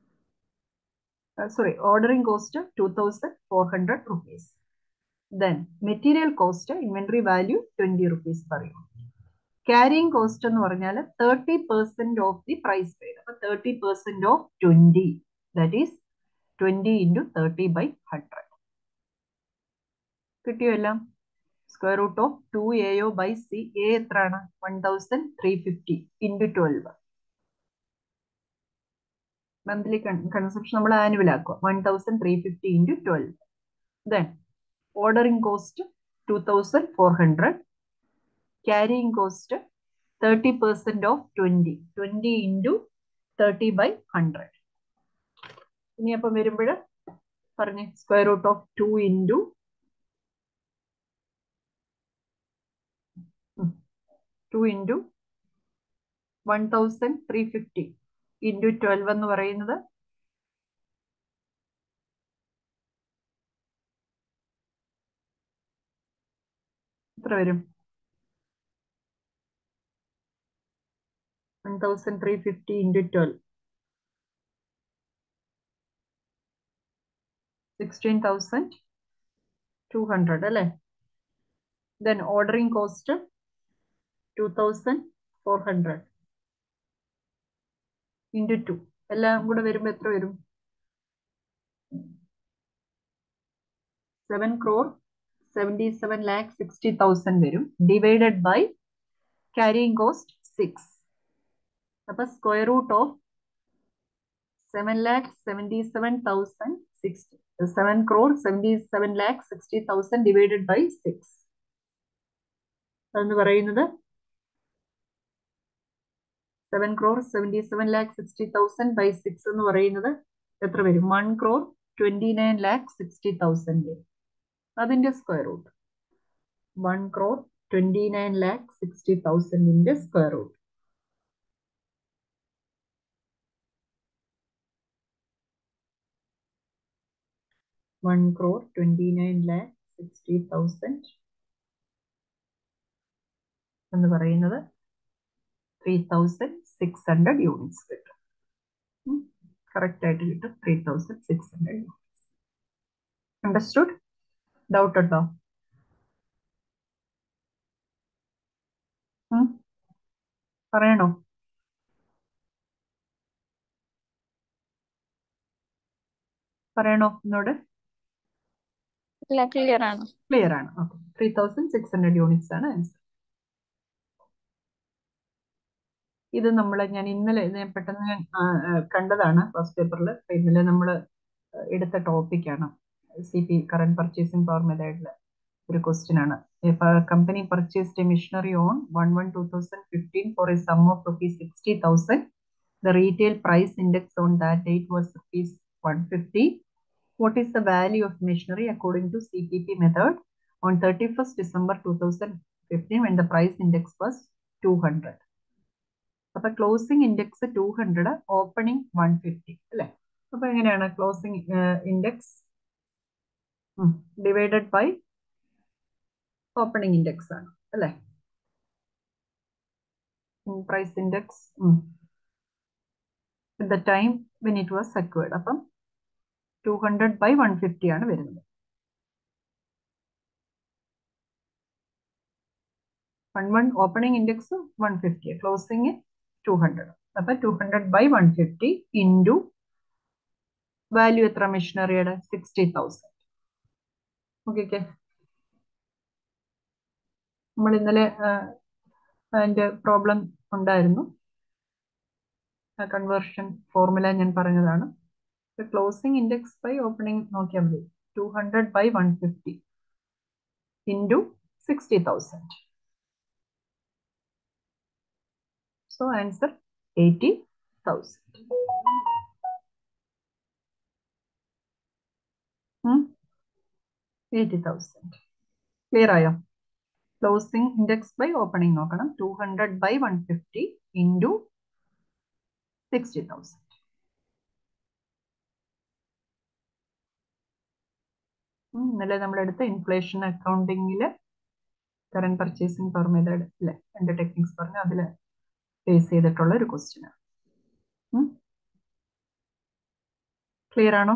A: sorry ordering cost two thousand four hundred rupees then material cost inventory value twenty rupees per unit carrying cost എന്ന് പറഞ്ഞാൽ thirty percent of the price paid അപ്പൊ thirty percent of twenty that is twenty into thirty by hundred കിട്ടിയോ എല്ലാം square root of two A O by C A എത്രയാണ് one thousand three fifty into twelve monthly consumption നമ്മൾ annual ആക്കുക one thousand three fifty into twelve then ordering cost 2400 carrying cost 30% of 20 20 into 30 by 100 ഇനി അപ്പം വരുമ്പോൾ പറഞ്ഞ് square root of two into two into one thousand three fifty into twelve എന്ന് പറയുന്നത് എത്ര വരും one thousand three fifty into twelve sixteen thousand two hundred അല്ലേ then ordering cost two thousand four hundred into two എല്ലാം കൂടെ വരുമ്പോൾ എത്ര വരും seven crore seventy seven lakh sixty thousand വരും divided by carrying cost six അപ്പൊ square root of seven lakh seventy seven thousand sixty seven crore seventy seven lakh sixty thousand divided by six അതെന്ന് പറയുന്നത് seven crore seventy seven lakh sixty thousand by six എന്ന് പറയുന്നത് എത്ര വരും one crore twenty nine lakh sixty thousand വരും അതിന്റെ square root one crore twenty nine lakh sixty തൗസൻഡിന്റെ square root one crore twenty nine lakh sixty thousand എന്ന് പറയുന്നത് three thousand six hundred units കിട്ടും കറക്റ്റ് ആയിട്ട് കിട്ടും three thousand six hundred units understood doubt ഉണ്ടോ പറയണോ പറയണോ എന്നോട്
B: ഇല്ല ക്ലിയർ ആണ്
A: ക്ലിയർ ആണ് okay three thousand six hundred units ആണ് ആൻസർ ഇത് നമ്മൾ ഞാൻ ഇന്നലെ ഞാൻ പെട്ടെന്ന് ഞാൻ കണ്ടതാണ് ഫസ്റ്റ് പേപ്പറിൽ ഇന്നലെ നമ്മൾ എടുത്ത ടോപ്പിക്കാണ് C P current purchasing power മെത്തേഡിൽ ഒരു ക്വസ്റ്റ്യൻ ആണ് company purchased a machinery on one one two thousand fifteen for a sum of rupees sixty thousand the retail price index on that date was rupees one fifty what is the value of machinery according to C P P method on thirty first December two thousand fifteen when the price index was two hundred അപ്പൊ closing index to hundred opening one fifty അല്ലെ അപ്പൊ എങ്ങനെയാണ് closing index divided by opening index ആണ് അല്ലെ price index the time when it was acquired അപ്പം two hundred by one fifty ആണ് വരുന്നത് one one opening index one fifty closing two hundred അപ്പൊ two hundred by one fifty into value എത്ര മെഷീനറിയുടെ sixty thousand okay നമ്മൾ ഇന്നലെ അതിന്റെ problem ഉണ്ടായിരുന്നു കൺവേർഷൻ ഫോർമുല ഞാൻ പറഞ്ഞതാണ് ക്ലോസിംഗ് ഇൻഡെക്സ് ബൈ ഓപ്പണിംഗ് നോക്കിയാൽ മതി two hundred by one fifty into sixty thousand so answer eighty thousand eighty thousand clear ആയോ ക്ലോസിംഗ് ഇൻഡെക്സ് ബൈ ഓപ്പണിംഗ് നോക്കണം two hundred by one fifty into sixty thousand ഇന്നലെ നമ്മളെടുത്ത inflation അക്കൗണ്ടിങ്ങിൽ current purchasing power method അല്ലെ രണ്ട് techniques പറഞ്ഞു അതിൽ base ചെയ്തിട്ടുള്ള ഒരു ക്വസ്റ്റ്യനാണ് ക്ലിയർ ആണോ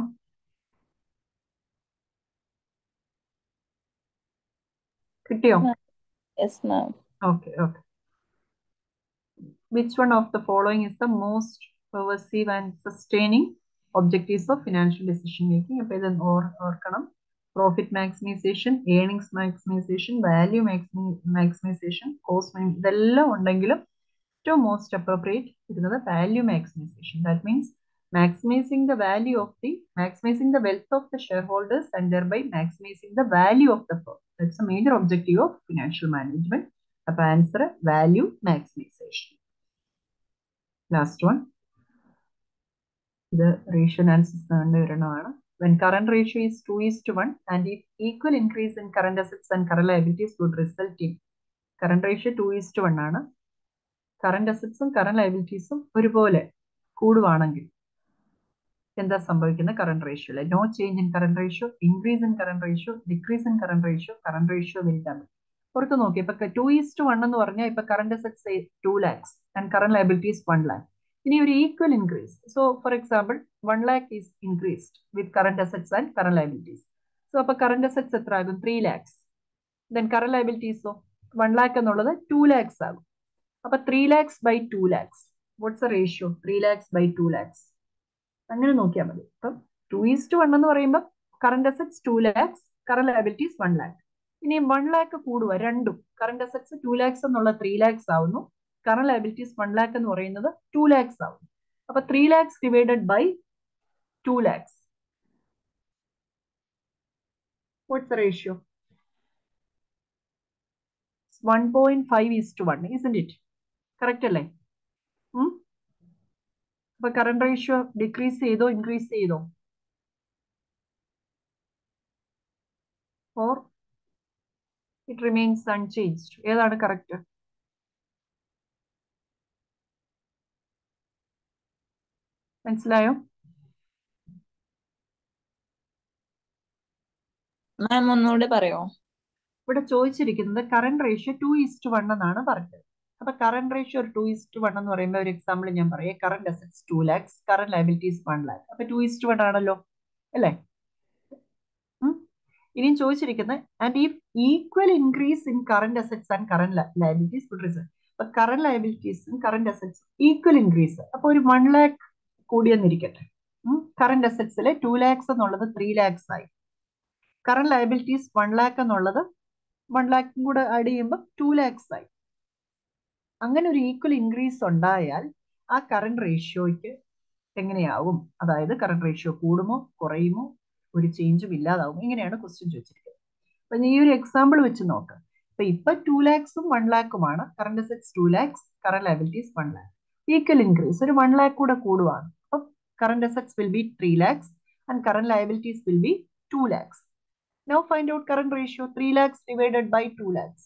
A: കിട്ടിയോ
B: yes ma'am
A: Okay, okay. Which one of the following is the most pervasive and sustaining objectives of financial decision making? അപ്പോൾ ഇത് ഓർ ഓർക്കണം profit maximization earnings maximization value maximization cost ഇതെല്ലാം ഉണ്ടെങ്കിലും ഏറ്റവും മോസ്റ്റ് അപ്രോപ്രിയേറ്റ് ഇരുന്നത് value maximization that means maximizing the value of the maximizing the wealth of the shareholders and thereby maximizing the value of the firm. That's a major objective of financial management. അപ്പൊ answer value maximization last one ഇത് ratio analysis ഒരെണ്ണമാണ് when current ratio is 2 is to 1 and if equal increase in current assets and current liabilities would result in current ratio 2 is to 1 ആണ് current അസറ്റ്സും current ലയബിലിറ്റീസും ഒരുപോലെ കൂടുവാണെങ്കിൽ എന്താ സംഭവിക്കുന്നത് current ratio no change in current ratio increase in current ratio decrease in current ratio current ratio will double പുറത്ത് നോക്കി ഇപ്പൊ two is two one എന്ന് പറഞ്ഞാൽ ഇപ്പൊ current assets two lakhs and current liabilities one lakh ഇനി ഒരു equal increase so for example one lakh is increased with current assets and current liabilities so അപ്പൊ current assets എത്ര ആകും ത്രീ ലാക്സ് ദെൻ കറണ്ട് ലയബിലിറ്റീസോ one lakh എന്നുള്ളത് ടു ലാക്സ് ആകും അപ്പൊ three lakhs by two lakhs what's a ratio three lakhs by two lakhs അങ്ങനെ നോക്കിയാൽ മതി ഇപ്പം ടു ഈസ് ടു വൺ എന്ന് പറയുമ്പോൾ current assets two lakhs current liabilities one lakh ഇനി വൺ ലാക്ക് കൂടുക രണ്ടും കറണ്ട് അസറ്റ്സ് ടു ലാക്സ് എന്നുള്ള ത്രീ ലാക്സ് ആവുന്നു കറണ്ട് ലയബിലിറ്റീസ് വൺ ലാക്ക് എന്ന് പറയുന്നത് ടു ലാക്സ് ആവുന്നു അപ്പൊ three lakhs divided by two lakhs what's ratio one point five is two one is it correct അല്ലേ അപ്പൊ കറണ്ട് റേഷ്യോ ഡിക്രീസ് ചെയ്തോ ഇൻക്രീസ് ചെയ്തോ ഓർ ഇറ്റ് റിമെയിൻസ് അൺചേഞ്ച്ഡ് ഏതാണ് കറക്റ്റ് മനസ്സിലായോ
B: മാം ഒന്നുകൂടെ പറയോ
A: ഇവിടെ ചോദിച്ചിരിക്കുന്നത് current ratio two is to one എന്നാണ് പറഞ്ഞത് അപ്പൊ കറണ്ട് റേഷ്യോ ഒരു ടു ഈസ്റ്റ് വൺ എന്ന് പറയുമ്പോൾ ഒരു എക്സാമ്പിൾ ഞാൻ പറയാം current assets two lakhs current liabilities one lakh അപ്പൊ ടു ഈസ്റ്റ് വൺ ആണല്ലോ അല്ലേ ഇനിയും ചോദിച്ചിരിക്കുന്നത് ആൻഡ് ഈ equal increase in current assets and current liabilities good result അപ്പൊ കറണ്ട് ലയബിലിറ്റീസും കറണ്ട് അസറ്റ്സ് ഈക്വൽ ഇൻക്രീസ് അപ്പൊ ഒരു വൺ ലാക്ക് കൂടിയെന്നിരിക്കട്ടെ കറണ്ട് അസറ്റ്സിലെ ടു ലാക്സ് എന്നുള്ളത് ത്രീ ലാക്സ് ആയി കറണ്ട് ലയബിലിറ്റീസ് വൺ ലാക്ക് എന്നുള്ളത് വൺ ലാക്കും കൂടെ ആഡ് ചെയ്യുമ്പോൾ ടു ലാക്സ് ആയി അങ്ങനെ ഒരു ഈക്വൽ ഇൻക്രീസ് ഉണ്ടായാൽ ആ കറണ്ട് റേഷ്യോയ്ക്ക് എങ്ങനെയാവും അതായത് കറണ്ട് റേഷ്യോ കൂടുമോ കുറയുമോ ഒരു ചേഞ്ചും ഇല്ലാതാവും ഇങ്ങനെയാണ് ക്വസ്റ്റ്യൻ ചോദിച്ചിരിക്കുന്നത് അപ്പൊ ഈ ഒരു എക്സാമ്പിൾ വെച്ച് നോക്കാം അപ്പൊ ഇപ്പൊ ടു ലാക്സും വൺ ലാക്കുമാണ് current assets two lakhs current liabilities one lakh equal increase ഒരു വൺ ലാക്ക് കൂടെ കൂടുവാണ് അപ്പൊ current assets will be three lakhs and current liabilities will be two lakhs Now find out current ratio 3 lakhs divided by 2 lakhs.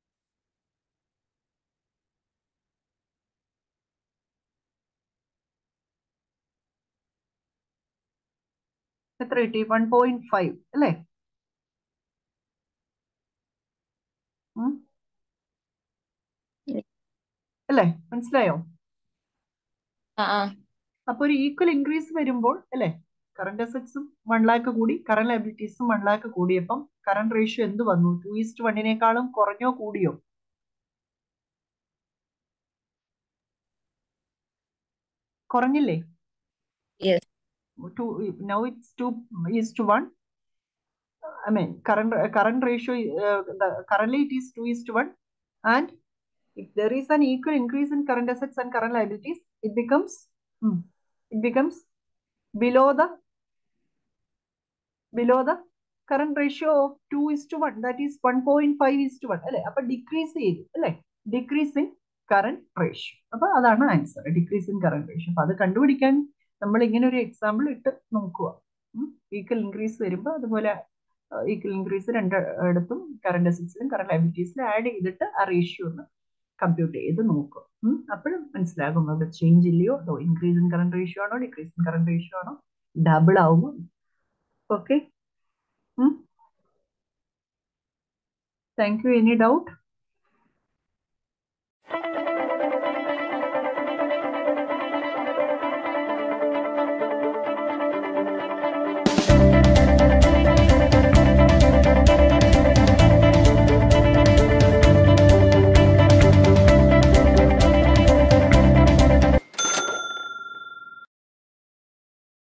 A: എത്ര കിട്ടി one point five അല്ലേ അല്ലേ മനസ്സിലായോ അപ്പൊ ഒരു ഈക്വൽ ഇൻക്രീസ് വരുമ്പോൾ അല്ലേ കറണ്ട് അസറ്റ്സും വൺ ലാക്ക് കൂടി കറണ്ട് ലയബിലിറ്റീസും വൺ ലാക്ക് കൂടിയപ്പം കറണ്ട് റേഷ്യോ എന്ത് വന്നു ടു ഈസ്റ്റ് വണ്ണിനേക്കാളും കുറഞ്ഞോ കൂടിയോ കുറഞ്ഞില്ലേ
B: Yes.
A: Two now it's two is to one I mean, current current ratio, uh, the, currently it is 2 is to 1. And if there is an equal increase in current assets and current liabilities, it becomes, hmm, it becomes below the, below the current ratio of 2 is to 1. That is 1.5 is to 1. അല്ലേ അപ്പൊ decrease ചെയ്തു അല്ലേ decrease in current ratio അപ്പൊ അതാണ് answer decrease in current ratio അപ്പൊ അത് കണ്ടുപിടിക്കാൻ നമ്മൾ ഇങ്ങനെ ഒരു എക്സാമ്പിൾ ഇട്ട് നോക്കുക ഈക്വൽ ഇൻക്രീസ് വരുമ്പോൾ അതുപോലെ ഈക്വൽ ഇൻക്രീസ് രണ്ട് ഇടത്തും കറണ്ട് അസറ്റ്സിലും കറണ്ട് ലൈബിലിറ്റീസിലും ആഡ് ചെയ്തിട്ട് ആ റേഷ്യോ ഒന്ന് കമ്പ്യൂട്ട് ചെയ്ത് നോക്കും അപ്പോഴും മനസ്സിലാകും അവിടെ ചേഞ്ച് ഇല്ലയോ അതോ ഇൻക്രീസ് ഇൻ കറണ്ട് റേഷ്യോ ആണോ ഡിക്രീസ് ഇൻ കറണ്ട് റേഷ്യോ ആണോ ഡബിൾ ആവുമോ okay thank you any doubt